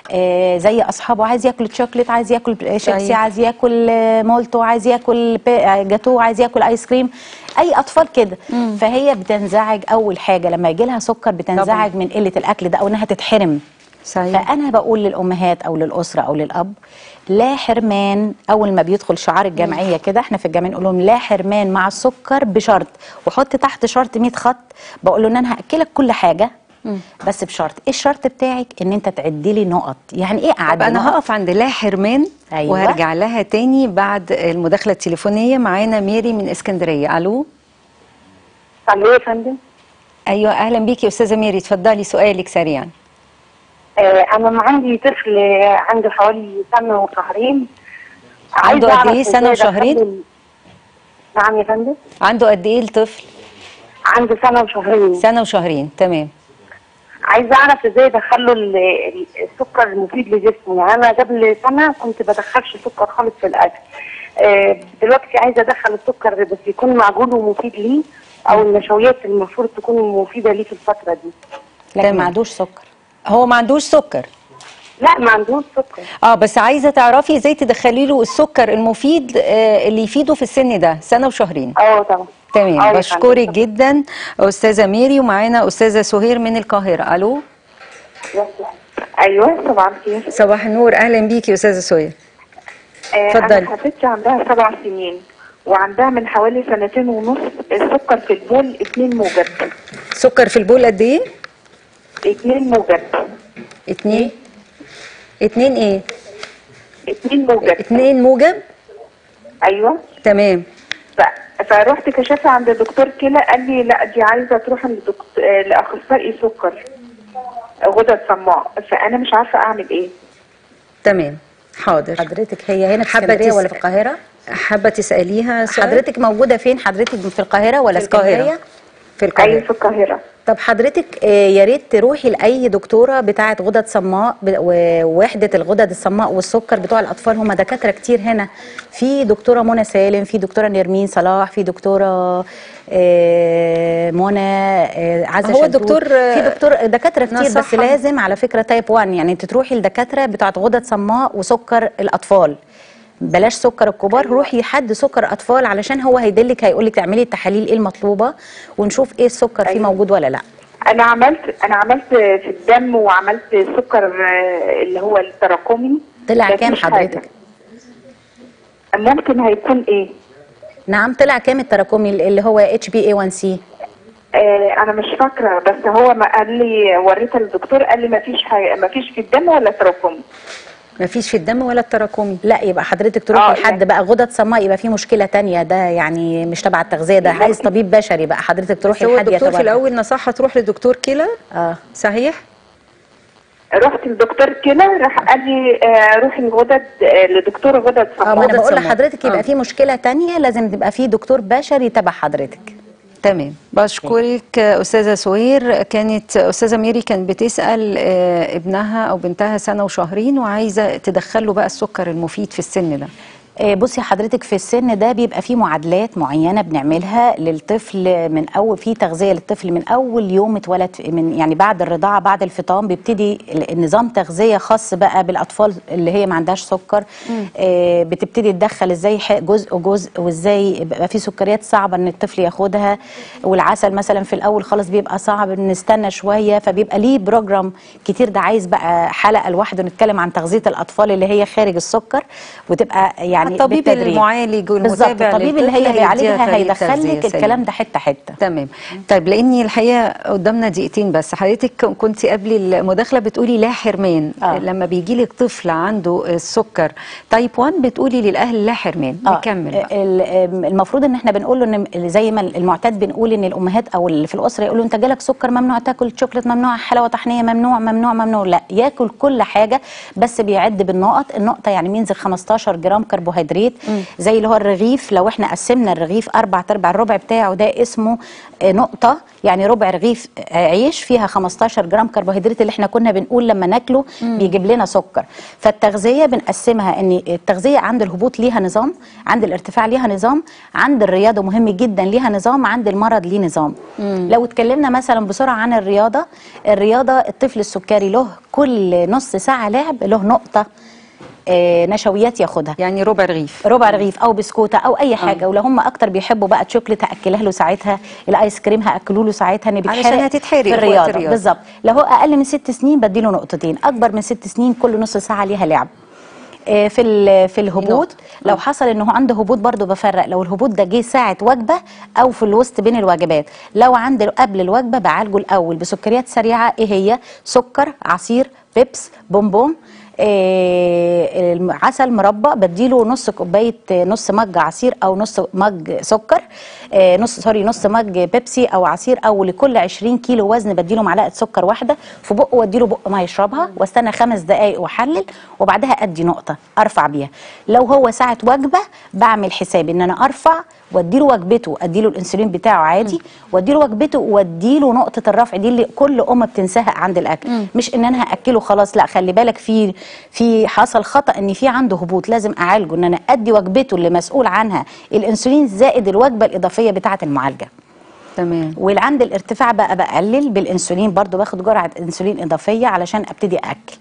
آه زي اصحابه عايز ياكل تشوكليت عايز ياكل شيبسي صحيح. عايز ياكل آه، مولتو عايز ياكل بي- آه، جاتو عايز ياكل ايس كريم اي اطفال كده فهي بتنزعج اول حاجه لما يجي لها سكر بتنزعج من قله الاكل ده او انها تتحرم صحيح فانا بقول للامهات او للاسره او للاب لا حرمان اول ما بيدخل شعار الجمعيه كده احنا في الجمعيه نقول لهم لا حرمان مع السكر بشرط وحط تحت شرط 100 خط بقول له ان انا هاكلك كل حاجه بس بشرط ايه الشرط بتاعك ان انت تعدي لي نقط يعني ايه طب اعدي انا نقط هقف عند لا حرمان أيوة. وهرجع لها تاني بعد المداخله التليفونيه معانا ميري من اسكندريه الو الو يا فندم ايوه اهلا بيكي يا استاذه ميري اتفضلي سؤالك سريعا آه انا عندي طفل عنده حوالي سنه وشهرين عنده عايزة قد أعرف إيه سنة إزاي وشهرين؟ أدخله- نعم يا فندم عنده قد ايه الطفل عنده سنه وشهرين سنه وشهرين تمام عايزه اعرف ازاي ادخله ال- ال- السكر المفيد لجسمه يعني انا قبل سنه كنت بدخلش سكر خالص في الاكل آه دلوقتي عايزه ادخل السكر بس يكون معقول ومفيد ليه او النشويات المفروض تكون مفيده ليه في الفتره دي لكن تمام. ما عندوش سكر هو ما عندوش سكر لا ما عندوش سكر اه بس عايزه تعرفي ازاي تدخلي له السكر المفيد آه اللي يفيده في السن ده سنه وشهرين اه طبعا تمام آه يا بشكرك فندم. جدا استاذه ميري ومعانا استاذه سهير من القاهره الو ايوه طبعا الخير صباح النور اهلا بيكي يا استاذه سهير آه، اتفضلي. انا حبيبتي عندها سبع سنين وعندها من حوالي سنتين ونص السكر في البول اتنين موجب سكر في البول قد ايه اتنين موجب اتنين اتنين ايه اتنين موجب اتنين موجب ايوه تمام ف- فروحت كشفت عند دكتور كلى قال لي لا دي عايزه تروح لدكت- آه، لاخصائي سكر غدد صماء فانا مش عارفه اعمل ايه تمام حاضر حضرتك هي هنا في حابة اسكندريه ولا تس- في القاهره حابه تساليها سؤال حضرتك موجوده فين حضرتك في القاهره ولا في القاهره اسكندريه في ايوه القاهره في القاهره طب حضرتك آه، يا ريت تروحي لاي دكتوره بتاعه غدد صماء ب- ووحده الغدد الصماء والسكر بتوع الاطفال هم دكاتره كتير هنا في دكتوره منى سالم في دكتوره نرمين صلاح في دكتوره آه، منى آه، عزه هو شدود. الدكتور، آه، في دكتور دكاتره كتير بس نصحها. لازم على فكره تايب 1 يعني انت تروحي لدكاتره بتاعه غدد صماء وسكر الاطفال بلاش سكر الكبار روحي حد سكر اطفال علشان هو هيدلك هيقول لك تعملي التحاليل ايه المطلوبه ونشوف ايه السكر فيه أيوة. موجود ولا لا انا عملت انا عملت في الدم وعملت سكر آه، اللي هو التراكمي طلع مفيش كام حاجة. حضرتك؟ ممكن هيكون ايه نعم طلع كام التراكمي اللي هو اتش بي اي 1 سي آه انا مش فاكره بس هو ما قال لي وريت الدكتور قال لي مفيش حاجه مفيش في الدم ولا تراكمي مفيش في الدم ولا التراكمي لا يبقى حضرتك تروحي آه، لحد يعني- بقى غدد صماء يبقى في مشكله تانية ده يعني مش تبع التغذيه ده عايز طبيب بشري بقى حضرتك بس تروحي هو لحد الدكتور في يتابعك. الاول نصحها تروح لدكتور كلى اه صحيح رحت لدكتور كلى راح قال لي آه روحي الغدد آه لدكتور غدد اه ما صماء انا بقول صماء. لحضرتك يبقى آه. في مشكله تانية لازم تبقى في دكتور بشري تبع حضرتك تمام بشكرك استاذه سهير كانت استاذه ميري كانت بتسال آه، ابنها او بنتها سنه وشهرين وعايزه تدخله بقى السكر المفيد في السن ده آه، بصي حضرتك في السن ده بيبقى في معادلات معينه بنعملها للطفل من اول في تغذيه للطفل من اول يوم اتولد من يعني بعد الرضاعه بعد الفطام بيبتدي النظام تغذيه خاص بقى بالاطفال اللي هي ما عندهاش سكر آه بتبتدي تدخل ازاي ح- جزء جزء وازاي بيبقى في سكريات صعبه ان الطفل ياخدها والعسل مثلا في الاول خالص بيبقى صعب نستنى شويه فبيبقى ليه بروجرام كتير ده عايز بقى حلقه لوحده نتكلم عن تغذيه الاطفال اللي هي خارج السكر وتبقى يعني الطبيب بالتدريج. المعالج بالظبط والمتابع الطبيب اللي للطفل هي هيديها هيعالجها طريقة هيدخل تغذية لك سليمة. الكلام ده حته حته تمام طيب لاني الحقيقه قدامنا دقيقتين بس حضرتك كنت قبل المداخله بتقولي لا حرمان آه. لما بيجي لك طفل عنده السكر تايب 1 بتقولي للاهل لا حرمان آه، نكمل بقى ال- ال- المفروض ان احنا بنقول له ان زي ما المعتاد بنقول ان الامهات او اللي في الاسره يقولوا انت جالك سكر ممنوع تاكل شوكليت ممنوع حلاوه طحينيه ممنوع ممنوع ممنوع لا ياكل كل حاجه بس بيعد بالنقط النقطه يعني بينزل 15 جرام كربوهيدرات زي اللي هو الرغيف لو احنا قسمنا الرغيف اربع ارباع الربع بتاعه ده اسمه آه، نقطه يعني ربع رغيف آه، عيش فيها 15 جرام كربوهيدرات اللي احنا كنا بنقول لما ناكله بيجيب لنا سكر فالتغذيه بنقسمها ان التغذيه عند الهبوط ليها نظام عند الارتفاع ليها نظام عند الرياضه مهم جدا ليها نظام عند المرض ليه نظام لو اتكلمنا مثلا بسرعه عن الرياضه الرياضه الطفل السكري له كل نص ساعه لعب له نقطه آه، نشويات ياخدها يعني ربع رغيف ربع رغيف او بسكوته او اي حاجه ولو هم اكتر بيحبوا بقى الشوكليت هاكلها له ساعتها الايس كريم هاكله له ساعتها ان بيتحرق علشان هتتحرق في في وقت الرياضه الرياضة. بالظبط لو هو اقل من ست سنين بديله نقطتين اكبر من ست سنين كل نص ساعه ليها لعب آه، في ال- في الهبوط لو حصل انه عنده هبوط برضو بفرق لو الهبوط ده جه ساعه وجبه او في الوسط بين الوجبات لو عنده قبل الوجبه بعالجه الاول بسكريات سريعه ايه هي سكر عصير بيبس بونبون آه، الم- عسل مربى بديله نص كوبايه آه، نص مج عصير او نص مج سكر آه، نص سوري نص مج بيبسي او عصير او لكل 20 كيلو وزن بديله معلقه سكر واحده في بقه واديله بق ما يشربها واستنى خمس دقائق واحلل وبعدها ادي نقطه ارفع بيها لو هو ساعه وجبه بعمل حساب ان انا ارفع واديله وجبته اديله الانسولين بتاعه عادي واديله وجبته واديله نقطه الرفع دي اللي كل ام بتنساها عند الاكل مش ان انا هاكله خلاص لا خلي بالك في في حصل خطا ان في عنده هبوط لازم اعالجه ان انا ادي وجبته اللي مسؤول عنها الانسولين زائد الوجبه الاضافيه بتاعه المعالجه تمام والعند الارتفاع بقى بقلل بالانسولين برضو باخد جرعه انسولين اضافيه علشان ابتدي اكل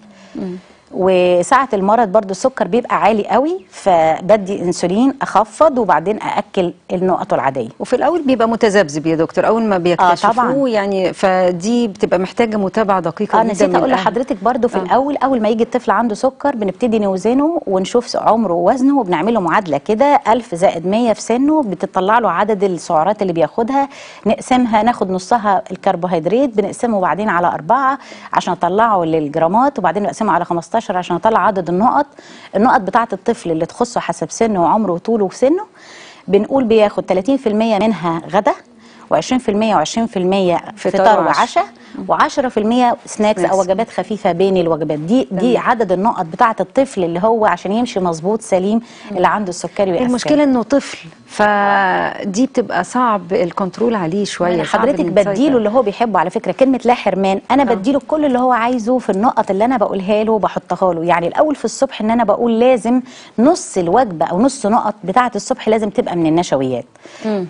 وساعة المرض برضو السكر بيبقى عالي قوي فبدي انسولين اخفض وبعدين ااكل النقط العاديه وفي الاول بيبقى متذبذب يا دكتور اول ما بيكتشفوه طبعاً. يعني فدي بتبقى محتاجه متابعه دقيقه اه جدا نسيت من اقول الأهل. لحضرتك برضو في آه. آه. الاول اول ما يجي الطفل عنده سكر بنبتدي نوزنه ونشوف عمره ووزنه وبنعمل له معادله كده 1000 زائد 100 في سنه بتطلع له عدد السعرات اللي بياخدها نقسمها ناخد نصها الكربوهيدرات بنقسمه بعدين على أربعة عشان اطلعه للجرامات وبعدين نقسمه على 15 عشان اطلع عدد النقط النقط بتاعه الطفل اللي تخصه حسب سنه وعمره وطوله وسنه بنقول بياخد 30% منها غدا و20% و20% فطار وعشاء. وعشاء و10% سناكس سناكس. او وجبات خفيفه بين الوجبات دي دي عدد النقط بتاعه الطفل اللي هو عشان يمشي مظبوط سليم اللي عنده السكري والاسكري المشكله انه طفل فدي بتبقى صعب الكنترول عليه شويه أنا صعب حضرتك إن نسيطر. بديله اللي هو بيحبه على فكره كلمه لا حرمان انا بديله كل اللي هو عايزه في النقط اللي انا بقولها له وبحطها له يعني الاول في الصبح ان انا بقول لازم نص الوجبه او نص نقط بتاعه الصبح لازم تبقى من النشويات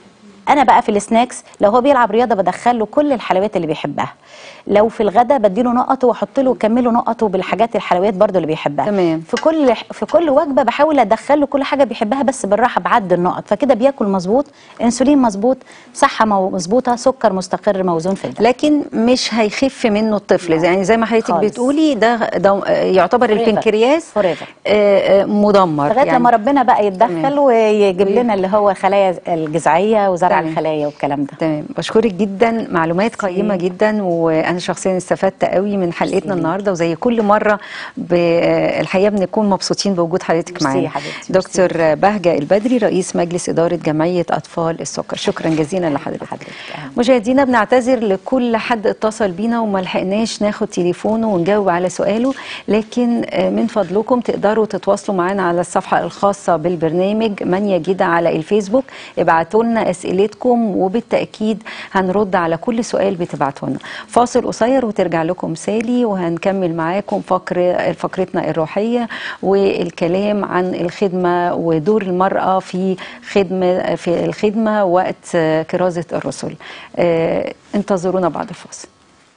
انا بقى في السناكس لو هو بيلعب رياضه بدخل له كل الحلويات اللي بيحبها لو في الغداء بديله نقط واحط له كمله نقطه بالحاجات الحلويات برضو اللي بيحبها تمام. في كل في كل وجبه بحاول ادخل له كل حاجه بيحبها بس بالراحه بعد النقط فكده بياكل مظبوط انسولين مظبوط صحه مو- مظبوطه سكر مستقر موزون في الدم لكن مش هيخف منه الطفل لا. يعني زي ما حضرتك خالص. بتقولي ده, ده يعتبر Forever. البنكرياس Forever. آه، آه، مدمر لغايه لما ربنا بقى يتدخل تمام. ويجيب لنا اللي هو خلايا الجذعيه وزرع تمام. الخلايا والكلام ده تمام بشكرك جدا معلومات قيمة جدا وأنا شخصيا استفدت قوي من حلقتنا النهاردة وزي كل مرة ب- الحقيقة بنكون مبسوطين بوجود حضرتك ميرسي معانا يا حبيبتي، دكتور بهجة البدري رئيس مجلس إدارة جمعية أطفال السكر شكرا جزيلا لحضرتك حضرتك. أهلا. مشاهدينا بنعتذر لكل حد اتصل بينا وما لحقناش ناخد تليفونه ونجاوب على سؤاله لكن آه، من فضلكم تقدروا تتواصلوا معنا على الصفحة الخاصة بالبرنامج من يجد على الفيسبوك ابعتوا لنا أسئلتكم وبالتأكيد هنرد على كل سؤال بتبعتوا لنا فاصل قصير وترجع لكم سالي وهنكمل معاكم فقر فقرتنا الروحية والكلام عن الخدمة ودور المرأة في خدمة في الخدمة وقت آه، كرازة الرسل آه، انتظرونا بعد الفاصل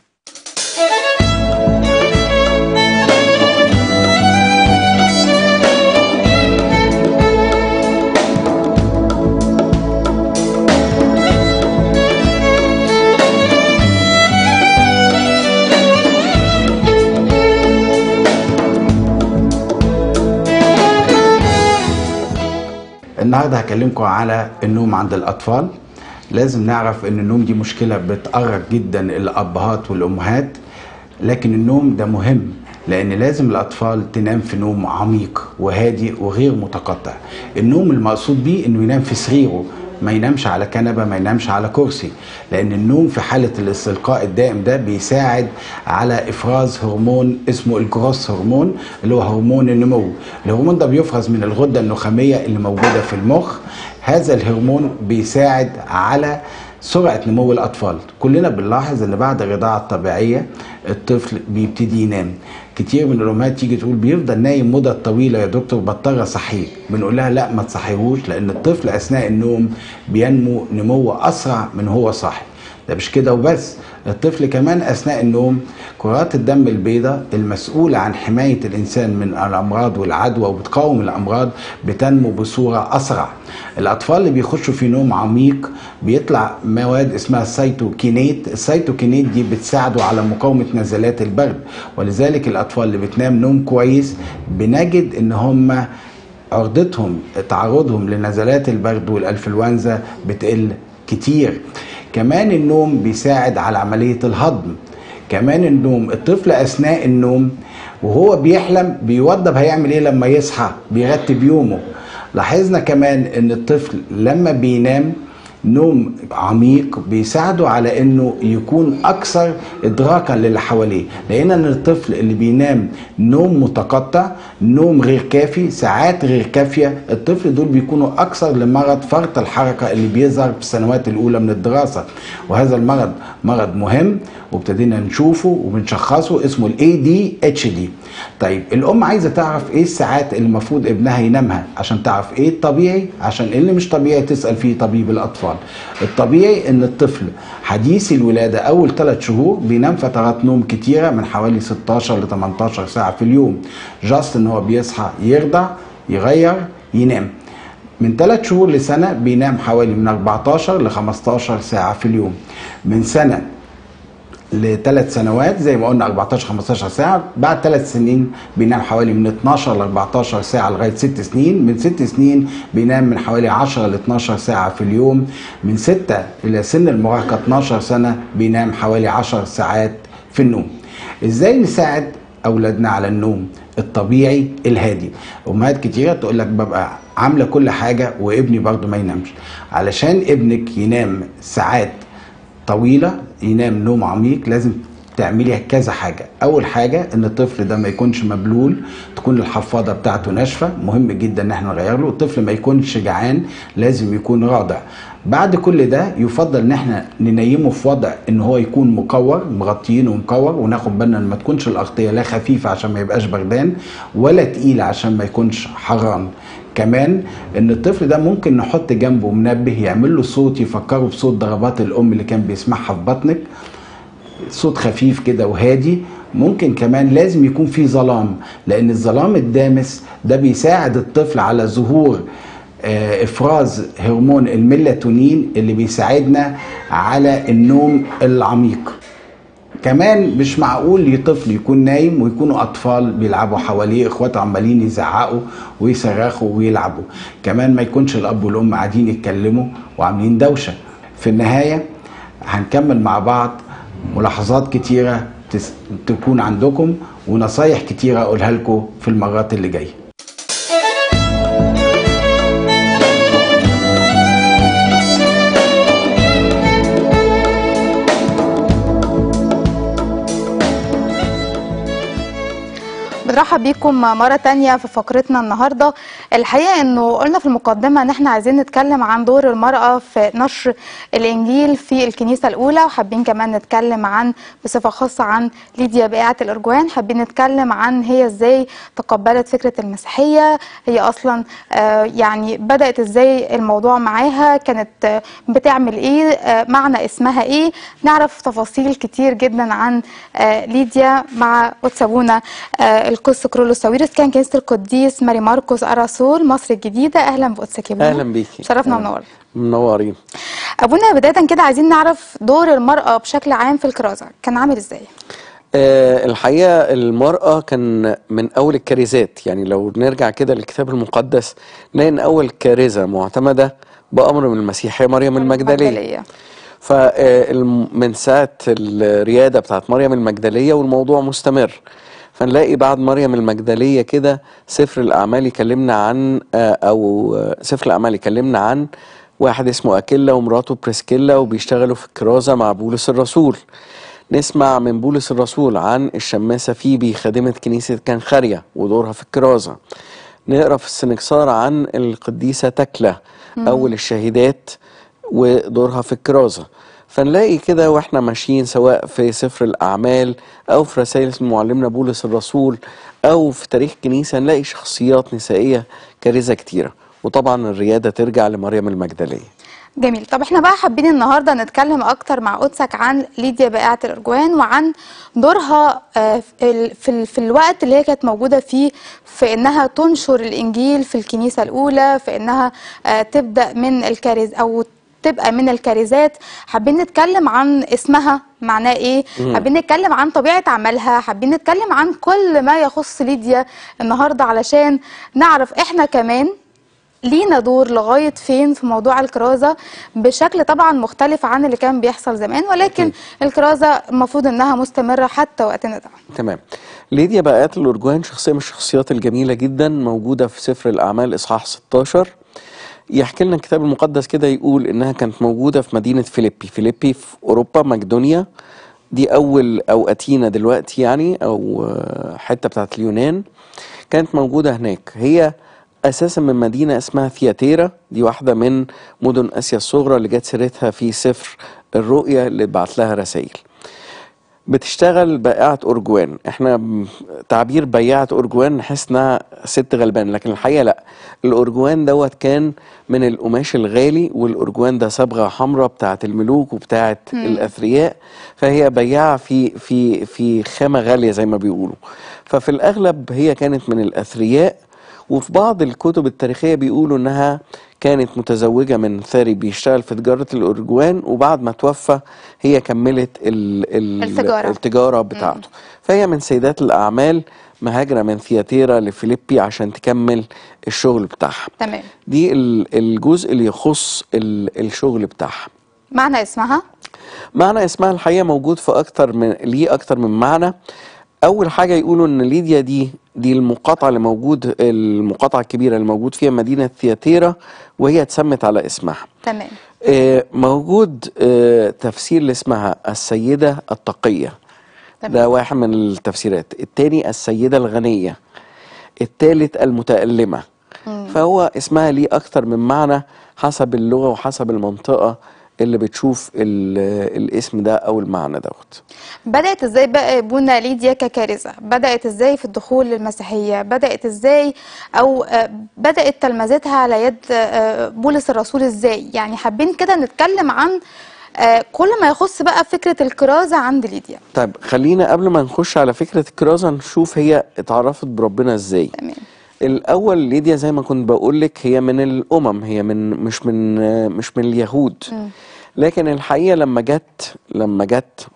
النهارده هكلمكم على النوم عند الاطفال لازم نعرف ان النوم دي مشكله بتأرق جدا الابهات والامهات لكن النوم ده مهم لان لازم الاطفال تنام في نوم عميق وهادي وغير متقطع النوم المقصود بيه انه ينام في سريره ما ينامش على كنبه ما ينامش على كرسي لان النوم في حاله الاستلقاء الدائم ده بيساعد على افراز هرمون اسمه الجروس هرمون اللي هو هرمون النمو الهرمون ده بيفرز من الغده النخاميه اللي موجوده في المخ هذا الهرمون بيساعد على سرعة نمو الأطفال كلنا بنلاحظ أن بعد الرضاعة الطبيعية الطفل بيبتدي ينام كتير من الأمهات تيجي تقول بيفضل نايم مدة طويلة يا دكتور بضطر أصحيه بنقول لها لا ما تصحيهوش لأن الطفل أثناء النوم بينمو نمو أسرع من هو صاحي ده مش كده وبس الطفل كمان اثناء النوم كرات الدم البيضاء المسؤوله عن حمايه الانسان من الامراض والعدوى وبتقاوم الامراض بتنمو بصوره اسرع الاطفال اللي بيخشوا في نوم عميق بيطلع مواد اسمها السيتوكينيت السيتوكينيت دي بتساعده على مقاومه نزلات البرد ولذلك الاطفال اللي بتنام نوم كويس بنجد ان هم عرضتهم تعرضهم لنزلات البرد والانفلونزا بتقل كتير كمان النوم بيساعد على عملية الهضم كمان النوم الطفل أثناء النوم وهو بيحلم بيوضب هيعمل ايه لما يصحى بيرتب يومه لاحظنا كمان ان الطفل لما بينام نوم عميق بيساعده على انه يكون اكثر ادراكا للي حواليه لان ان الطفل اللي بينام نوم متقطع نوم غير كافي ساعات غير كافيه الطفل دول بيكونوا اكثر لمرض فرط الحركه اللي بيظهر في السنوات الاولى من الدراسه وهذا المرض مرض مهم وابتدينا نشوفه وبنشخصه اسمه الاي دي اتش دي طيب الام عايزه تعرف ايه الساعات اللي المفروض ابنها ينامها عشان تعرف ايه الطبيعي عشان ايه اللي مش طبيعي تسال فيه طبيب الاطفال الطبيعي ان الطفل حديث الولاده اول ثلاث شهور بينام فترات نوم كتيره من حوالي 16 ل 18 ساعه في اليوم جاست ان هو بيصحى يرضع يغير ينام من ثلاث شهور لسنه بينام حوالي من 14 ل 15 ساعه في اليوم من سنه لثلاث سنوات زي ما قلنا 14 15 ساعه بعد ثلاث سنين بينام حوالي من 12 ل 14 ساعه لغايه ست سنين من ست سنين بينام من حوالي 10 ل 12 ساعه في اليوم من 6 الى سن المراهقه 12 سنه بينام حوالي 10 ساعات في النوم ازاي نساعد اولادنا على النوم الطبيعي الهادي امهات كتيره تقول لك ببقى عامله كل حاجه وابني برضه ما ينامش علشان ابنك ينام ساعات طويله ينام نوم عميق لازم تعملي كذا حاجه اول حاجه ان الطفل ده ما يكونش مبلول تكون الحفاضه بتاعته ناشفه مهم جدا ان احنا نغير له الطفل ما يكونش جعان لازم يكون راضع بعد كل ده يفضل ان احنا ننيمه في وضع ان هو يكون مكور مغطيينه ومكور وناخد بالنا ان ما تكونش الاغطيه لا خفيفه عشان ما يبقاش بردان ولا تقيله عشان ما يكونش حران كمان ان الطفل ده ممكن نحط جنبه منبه يعمل له صوت يفكره بصوت ضربات الام اللي كان بيسمعها في بطنك صوت خفيف كده وهادي ممكن كمان لازم يكون في ظلام لان الظلام الدامس ده بيساعد الطفل على ظهور آه، افراز هرمون الميلاتونين اللي بيساعدنا على النوم العميق كمان مش معقول طفل يكون نايم ويكونوا اطفال بيلعبوا حواليه اخواته عمالين يزعقوا ويصرخوا ويلعبوا كمان ما يكونش الاب والام قاعدين يتكلموا وعاملين دوشه في النهايه هنكمل مع بعض ملاحظات كتيره تس- تكون عندكم ونصايح كتيره اقولها لكم في المرات اللي جايه بنرحب بيكم مرة تانية في فقرتنا النهاردة الحقيقة انه قلنا في المقدمة ان احنا عايزين نتكلم عن دور المرأة في نشر الانجيل في الكنيسة الاولى وحابين كمان نتكلم عن بصفة خاصة عن ليديا بائعة الارجوان حابين نتكلم عن هي ازاي تقبلت فكرة المسيحية هي اصلا آه، يعني بدأت ازاي الموضوع معاها كانت آه، بتعمل ايه آه، معنى اسمها ايه نعرف تفاصيل كتير جدا عن آه، ليديا مع أتسابونا آه، القس كرولوس ساويرس كان كنيسة القديس ماري ماركوس الرسول مصر الجديدة أهلا بقدسك يا ابونا اهلا بيكي شرفنا أهلاً. ونور منورين أبونا بداية كده عايزين نعرف دور المرأة بشكل عام في الكرازة كان عامل ازاي؟ آه الحقيقه المراه كان من اول الكارثات يعني لو نرجع كده للكتاب المقدس نلاقي ان اول كارثه معتمده بامر من المسيح هي مريم المجدليه فمن ساعه الرياده بتاعت مريم المجدليه والموضوع مستمر فنلاقي بعد مريم المجدليه كده سفر الاعمال يكلمنا عن آه، او آه، سفر الاعمال يكلمنا عن واحد اسمه اكيلا ومراته بريسكيلا وبيشتغلوا في الكرازه مع بولس الرسول نسمع من بولس الرسول عن الشماسة فيبي خادمة كنيسة كنخاريا ودورها في الكرازة نقرا في السنكسار عن القديسة تكلة أول الشهيدات ودورها في الكرازة فنلاقي كده واحنا ماشيين سواء في سفر الأعمال أو في رسائل معلمنا بولس الرسول أو في تاريخ الكنيسة نلاقي شخصيات نسائية كارثة كتيرة وطبعا الريادة ترجع لمريم المجدلية جميل طب احنا بقى حابين النهارده نتكلم اكتر مع قدسك عن ليديا بائعة الارجوان وعن دورها آه، في ال- في ال- في الوقت اللي هي كانت موجوده فيه في انها تنشر الانجيل في الكنيسه الاولى في انها آه، تبدا من الكارث او تبقى من الكارثات حابين نتكلم عن اسمها معناه ايه حابين نتكلم عن طبيعه عملها حابين نتكلم عن كل ما يخص ليديا النهارده علشان نعرف احنا كمان لينا دور لغاية فين في موضوع الكرازة بشكل طبعا مختلف عن اللي كان بيحصل زمان ولكن الكرازة المفروض انها مستمرة حتى وقتنا ده تمام ليديا بقات الأرجوان شخصية من الشخصيات الجميلة جدا موجودة في سفر الأعمال إصحاح 16 يحكي لنا الكتاب المقدس كده يقول إنها كانت موجودة في مدينة فيليبي فيليبي في أوروبا مقدونيا دي أول أو أتينا دلوقتي يعني أو آه، حتة بتاعت اليونان كانت موجودة هناك هي أساسا من مدينة اسمها ثياتيرا دي واحدة من مدن آسيا الصغرى اللي جت سيرتها في سفر الرؤيا اللي بعت لها رسائل بتشتغل بائعة أرجوان احنا م- تعبير بياعة أرجوان نحس انها ست غلبان لكن الحقيقة لا الأرجوان دوت كان من القماش الغالي والأرجوان ده صبغة حمراء بتاعت الملوك وبتاعت الأثرياء فهي بياعة في في في خامة غالية زي ما بيقولوا ففي الأغلب هي كانت من الأثرياء وفي بعض الكتب التاريخية بيقولوا إنها كانت متزوجة من ثري بيشتغل في تجارة الأرجوان وبعد ما توفى هي كملت ال ال التجارة. التجارة بتاعته فهي من سيدات الأعمال مهاجرة من ثياتيرا لفيليبي عشان تكمل الشغل بتاعها تمام دي ال- الجزء اللي يخص ال- الشغل بتاعها معنى اسمها معنى اسمها الحقيقة موجود في أكتر من ليه أكتر من معنى أول حاجة يقولوا إن ليديا دي دي المقاطعة اللي موجود المقاطعة الكبيرة اللي موجود فيها مدينة ثياتيرا وهي اتسمت على اسمها تمام آه، موجود آه، تفسير لاسمها السيدة التقية تمام. ده واحد من التفسيرات التاني السيدة الغنية التالت المتألمة فهو اسمها ليه أكتر من معنى حسب اللغة وحسب المنطقة اللي بتشوف ال- الاسم ده او المعنى دوت بدأت ازاي بقى بونا ليديا ككارثة بدأت ازاي في الدخول للمسيحية بدأت ازاي او آه، بدأت تلمذتها على يد آه، بولس الرسول ازاي يعني حابين كده نتكلم عن آه، كل ما يخص بقى فكرة الكرازة عند ليديا طيب خلينا قبل ما نخش على فكرة الكرازة نشوف هي اتعرفت بربنا ازاي تمام الأول ليديا زي ما كنت بقول لك هي من الأمم هي من مش من مش من اليهود لكن الحقيقة لما جت لما جت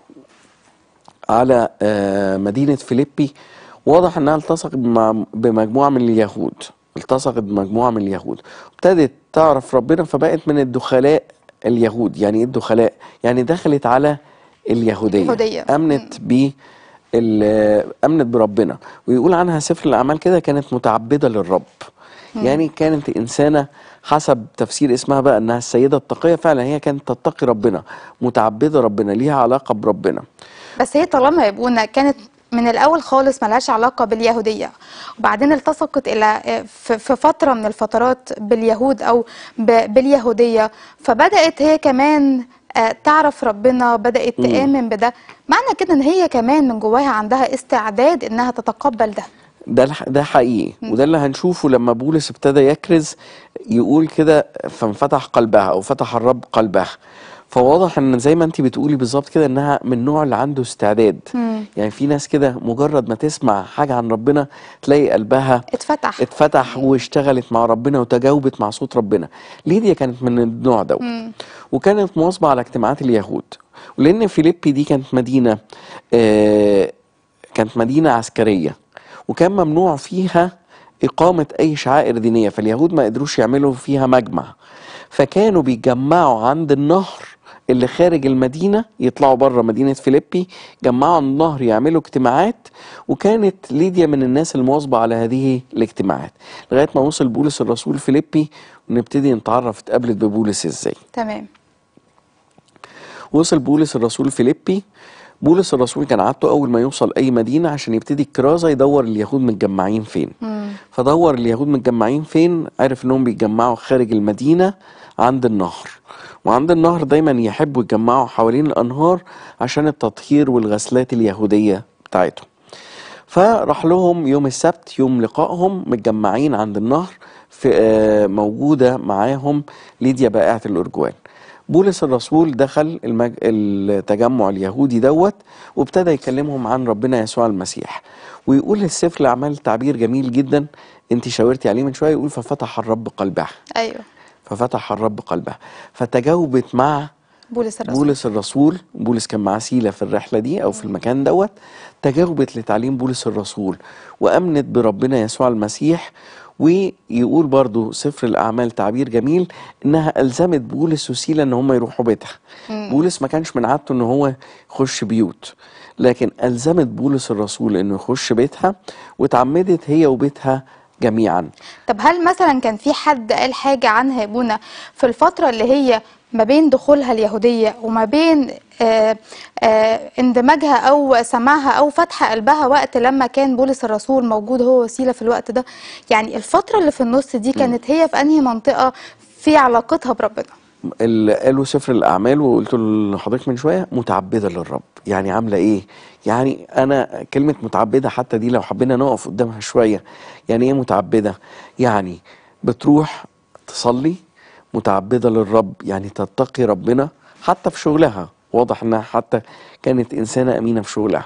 على آه، مدينة فيليبي واضح انها التصقت بمع- بمجموعة من اليهود التصقت بمجموعة من اليهود ابتدت تعرف ربنا فبقت من الدخلاء اليهود يعني ايه الدخلاء يعني دخلت على اليهودية اليهودية. امنت ب ال- امنت بربنا ويقول عنها سفر الاعمال كده كانت متعبده للرب يعني كانت انسانه حسب تفسير اسمها بقى انها السيده التقيه فعلا هي كانت تتقي ربنا متعبده ربنا ليها علاقه بربنا بس هي طالما يا بونا كانت من الاول خالص ملهاش علاقه باليهوديه وبعدين التصقت الى في في فتره من الفترات باليهود او ب- باليهوديه فبدات هي كمان آه، تعرف ربنا بدات تامن بده معنى كده ان هي كمان من جواها عندها استعداد انها تتقبل ده ده الح- ده حقيقي وده اللي هنشوفه لما بولس ابتدى يكرز يقول كده فانفتح قلبها او فتح الرب قلبها فواضح ان زي ما انت بتقولي بالظبط كده انها من النوع اللي عنده استعداد يعني في ناس كده مجرد ما تسمع حاجه عن ربنا تلاقي قلبها اتفتح اتفتح واشتغلت مع ربنا وتجاوبت مع صوت ربنا ليديا كانت من النوع دوت وكانت مواظبة على اجتماعات اليهود ولأن فيليبي دي كانت مدينة آه كانت مدينة عسكرية وكان ممنوع فيها إقامة أي شعائر دينية فاليهود ما قدروش يعملوا فيها مجمع فكانوا بيتجمعوا عند النهر اللي خارج المدينة يطلعوا بره مدينة فيليبي جمعوا عند النهر يعملوا اجتماعات وكانت ليديا من الناس المواظبة على هذه الاجتماعات لغاية ما وصل بولس الرسول فيليبي ونبتدي نتعرف اتقابلت ببولس ازاي تمام وصل بولس الرسول فيليبي بولس الرسول كان عادته اول ما يوصل اي مدينه عشان يبتدي الكرازه يدور اليهود متجمعين فين فدور اليهود متجمعين فين عرف انهم بيتجمعوا خارج المدينه عند النهر وعند النهر دايما يحبوا يتجمعوا حوالين الانهار عشان التطهير والغسلات اليهوديه بتاعتهم فراح لهم يوم السبت يوم لقائهم متجمعين عند النهر في آه، موجوده معاهم ليديا بائعه الارجوان بولس الرسول دخل المج... التجمع اليهودي دوت وابتدى يكلمهم عن ربنا يسوع المسيح ويقول السفر الاعمال تعبير جميل جدا انت شاورتي عليه من شويه يقول ففتح الرب قلبها ايوه ففتح الرب قلبها فتجاوبت مع بولس الرسول بولس الرسول بولس كان معاه سيلة في الرحلة دي أو في المكان دوت تجاوبت لتعليم بولس الرسول وأمنت بربنا يسوع المسيح ويقول برضو سفر الأعمال تعبير جميل إنها ألزمت بولس وسيلة إن هم يروحوا بيتها بولس ما كانش من عادته إن هو يخش بيوت لكن ألزمت بولس الرسول إنه يخش بيتها واتعمدت هي وبيتها جميعا طب هل مثلا كان في حد قال حاجة عنها يا بونا في الفترة اللي هي ما بين دخولها اليهودية وما بين آه، آه، اندماجها أو سماعها أو فتح قلبها وقت لما كان بولس الرسول موجود هو وسيلة في الوقت ده يعني الفترة اللي في النص دي كانت هي في أنهي منطقة في علاقتها بربنا اللي قالوا سفر الاعمال وقلت لحضرتك من شويه متعبده للرب يعني عامله ايه يعني انا كلمه متعبده حتى دي لو حبينا نقف قدامها شويه يعني ايه متعبده يعني بتروح تصلي متعبده للرب يعني تتقي ربنا حتى في شغلها واضح انها حتى كانت انسانه امينه في شغلها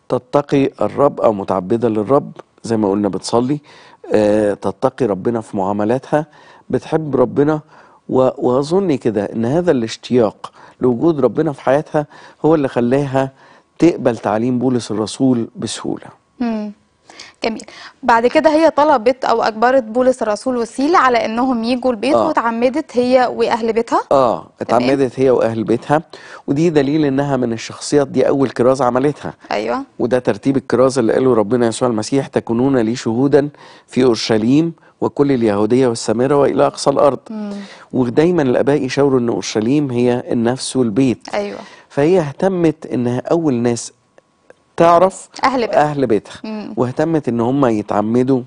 تتقي الرب او متعبده للرب زي ما قلنا بتصلي آه تتقي ربنا في معاملاتها بتحب ربنا و- واظن كده ان هذا الاشتياق لوجود ربنا في حياتها هو اللي خلاها تقبل تعليم بولس الرسول بسهوله مم. جميل بعد كده هي طلبت او اجبرت بولس الرسول وسيله على انهم يجوا البيت آه. واتعمدت هي واهل بيتها اه اتعمدت هي واهل بيتها ودي دليل انها من الشخصيات دي اول كرازه عملتها ايوه وده ترتيب الكرازه اللي قاله ربنا يسوع المسيح تكونون لي شهودا في اورشليم وكل اليهوديه والسامره والى اقصى الارض ودايما الاباء يشاوروا ان اورشليم هي النفس والبيت ايوه فهي اهتمت انها اول ناس تعرف أهل بيتها. اهل بيتها مم. واهتمت ان هم يتعمدوا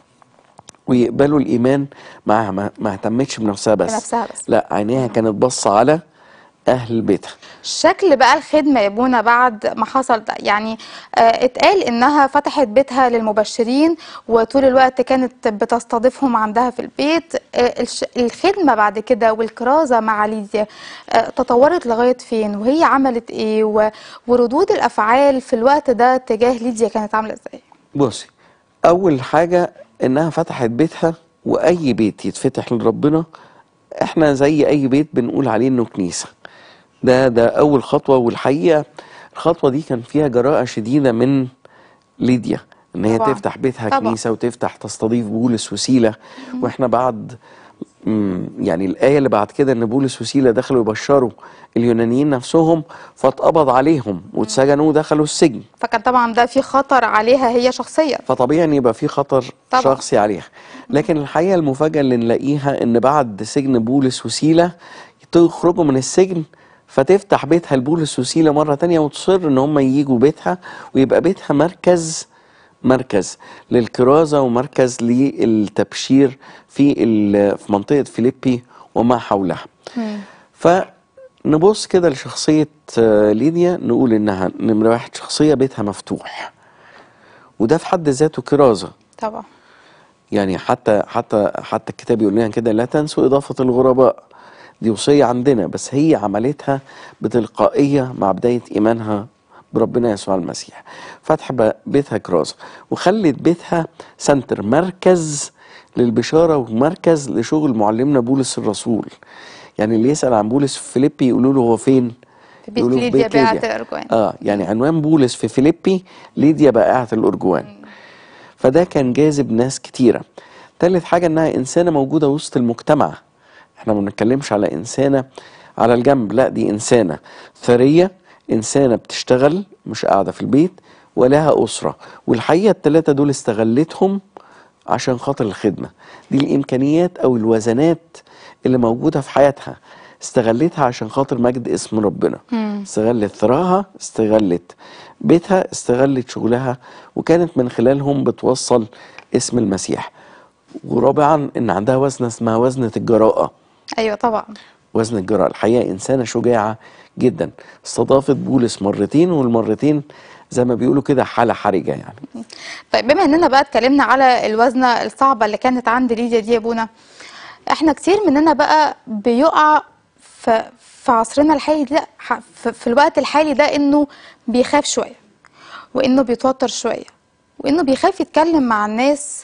ويقبلوا الايمان معاها ما ما اهتمتش بنفسها بس بنفسها بس. لا عينيها كانت باصه على اهل بيتها شكل بقى الخدمة يا بونا بعد ما حصل ده يعني آه، اتقال انها فتحت بيتها للمبشرين وطول الوقت كانت بتستضيفهم عندها في البيت آه، الش- الخدمة بعد كده والكرازة مع ليديا آه، تطورت لغاية فين وهي عملت ايه و- وردود الافعال في الوقت ده تجاه ليديا كانت عاملة ازاي بصي اول حاجه انها فتحت بيتها واي بيت يتفتح لربنا احنا زي اي بيت بنقول عليه انه كنيسه ده ده اول خطوه والحقيقه الخطوه دي كان فيها جراءه شديده من ليديا ان هي طبعاً. تفتح بيتها طبعاً. كنيسه وتفتح تستضيف بولس وسيله واحنا بعد مم، يعني الآية اللي بعد كده إن بولس وسيلة دخلوا يبشروا اليونانيين نفسهم فاتقبض عليهم واتسجنوا ودخلوا السجن فكان طبعا ده في خطر عليها هي شخصيا فطبيعي ان يبقى في خطر طبعا. شخصي عليها لكن الحقيقه المفاجاه اللي نلاقيها ان بعد سجن بولس وسيله تخرجوا من السجن فتفتح بيتها لبولس وسيله مره تانية وتصر ان هم ييجوا بيتها ويبقى بيتها مركز مركز للكرازه ومركز للتبشير في ال- في منطقه فيليبي وما حولها فنبص كده لشخصيه آه، ليديا نقول انها نمره واحد شخصيه بيتها مفتوح وده في حد ذاته كرازه طبعا يعني حتى حتى حتى الكتاب يقول لنا كده لا تنسوا اضافه الغرباء دي وصيه عندنا بس هي عملتها بتلقائيه مع بدايه ايمانها بربنا يسوع المسيح فتح ب- بيتها كرازه وخلت بيتها سنتر مركز للبشاره ومركز لشغل معلمنا بولس الرسول يعني اللي يسال عن بولس في فيليبي يقولوا له هو فين في بيت يقولوا في ليديا بيت بيعة ليديا. الأرجوان. اه يعني عنوان بولس في فيليبي ليديا بائعة الأرجوان فده كان جاذب ناس كتيرة تالت حاجة انها انسانة موجودة وسط المجتمع احنا ما بنتكلمش على انسانة على الجنب لا دي انسانة ثرية انسانة بتشتغل مش قاعدة في البيت ولها أسرة والحقيقة التلاتة دول استغلتهم عشان خاطر الخدمة دي الإمكانيات أو الوزنات اللي موجودة في حياتها استغلتها عشان خاطر مجد اسم ربنا استغلت ثراها استغلت بيتها استغلت شغلها وكانت من خلالهم بتوصل اسم المسيح ورابعا ان عندها وزنه اسمها وزنه الجراءه ايوه طبعا وزن الجراءه الحقيقه انسانه شجاعه جدا استضافت بولس مرتين والمرتين زي ما بيقولوا كده حاله حرجه يعني طيب بما اننا بقى اتكلمنا على الوزنه الصعبه اللي كانت عند ليديا دي يا ابونا احنا كتير مننا بقى بيقع في في عصرنا الحالي ده ح- في في الوقت الحالي ده انه بيخاف شويه وانه بيتوتر شويه وانه بيخاف يتكلم مع الناس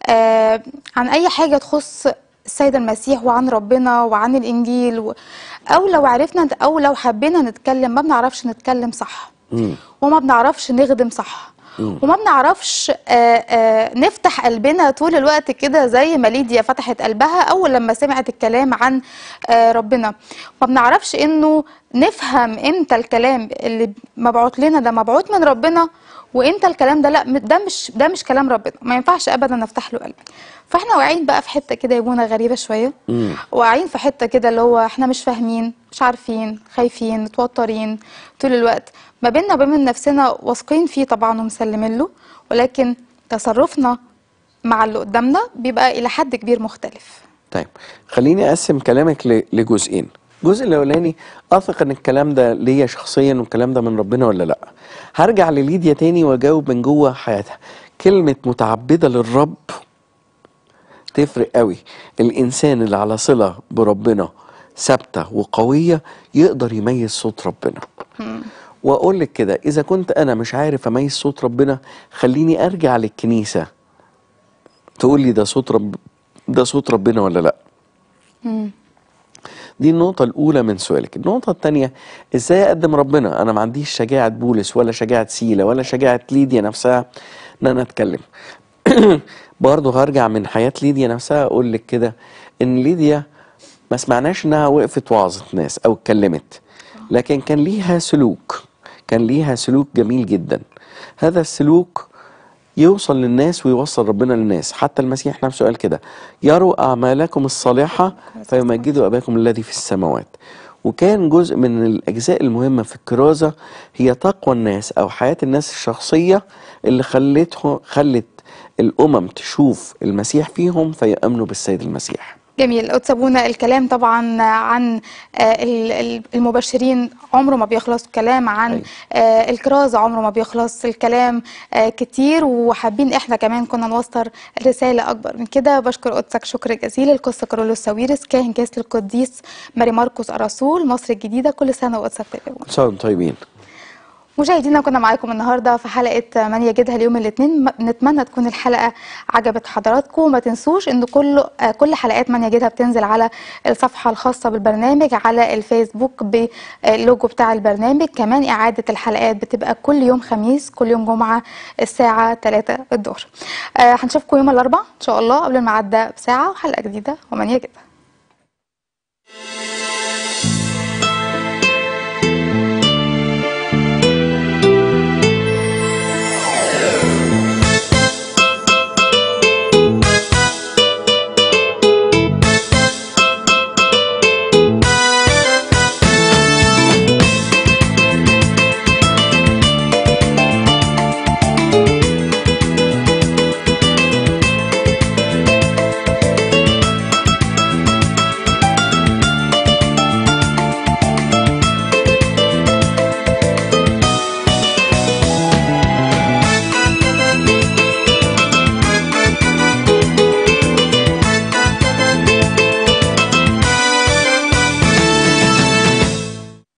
آه عن اي حاجه تخص السيد المسيح وعن ربنا وعن الانجيل و... او لو عرفنا او لو حبينا نتكلم ما بنعرفش نتكلم صح مم. وما بنعرفش نخدم صح وما بنعرفش آه، آه، نفتح قلبنا طول الوقت كده زي ما ليديا فتحت قلبها اول لما سمعت الكلام عن آه، ربنا ما بنعرفش انه نفهم امتى الكلام اللي مبعوت لنا ده مبعوت من ربنا وامتى الكلام ده لا م- ده مش ده مش كلام ربنا ما ينفعش ابدا نفتح له قلبي فاحنا واقعين بقى في حته كده يبونا غريبه شويه مم. واقعين في حته كده اللي هو احنا مش فاهمين مش عارفين خايفين متوترين طول الوقت ما بيننا وبين نفسنا واثقين فيه طبعا ومسلمين له ولكن تصرفنا مع اللي قدامنا بيبقى الى حد كبير مختلف طيب خليني اقسم كلامك ل- لجزئين الجزء الاولاني اثق ان الكلام ده ليا شخصيا والكلام ده من ربنا ولا لا هرجع لليديا تاني واجاوب من جوه حياتها كلمه متعبده للرب تفرق قوي الانسان اللي على صله بربنا ثابته وقويه يقدر يميز صوت ربنا واقول لك كده اذا كنت انا مش عارف اميز صوت ربنا خليني ارجع للكنيسه تقول لي ده صوت رب ده صوت ربنا ولا لا دي النقطة الأولى من سؤالك النقطة الثانية إزاي أقدم ربنا أنا ما عنديش شجاعة بولس ولا شجاعة سيلة ولا شجاعة ليديا نفسها إن أنا أتكلم برضه هرجع من حياة ليديا نفسها أقول لك كده إن ليديا ما سمعناش إنها وقفت وعظت ناس أو اتكلمت لكن كان ليها سلوك كان ليها سلوك جميل جدا هذا السلوك يوصل للناس ويوصل ربنا للناس حتى المسيح نفسه قال كده يروا أعمالكم الصالحة فيمجدوا أباكم الذي في السماوات وكان جزء من الأجزاء المهمة في الكرازة هي تقوى الناس أو حياة الناس الشخصية اللي خلته خلت الأمم تشوف المسيح فيهم فيأمنوا بالسيد المسيح جميل وتسابونا الكلام طبعا عن آه، ال- ال- المبشرين عمره ما بيخلص الكلام عن أيوة. آه، الكرازة عمره ما بيخلص الكلام آه، كتير وحابين احنا كمان كنا نوصل رسالة أكبر من كده بشكر قدسك شكر جزيل القصة كارولوس ساويرس كاهن كاس القديس ماري ماركوس الرسول مصر الجديدة كل سنة وقدسك طيب كل سنه وانتم طيبين مشاهدينا كنا معاكم النهارده في حلقه من يجدها اليوم الاثنين نتمنى تكون الحلقه عجبت حضراتكم وما تنسوش ان كل آه، كل حلقات من يجدها بتنزل على الصفحه الخاصه بالبرنامج على الفيسبوك باللوجو بتاع البرنامج كمان اعاده الحلقات بتبقى كل يوم خميس كل يوم جمعه الساعه 3 الظهر آه، هنشوفكم يوم الاربعاء ان شاء الله قبل الميعاد ده بساعه وحلقه جديده ومن يجدها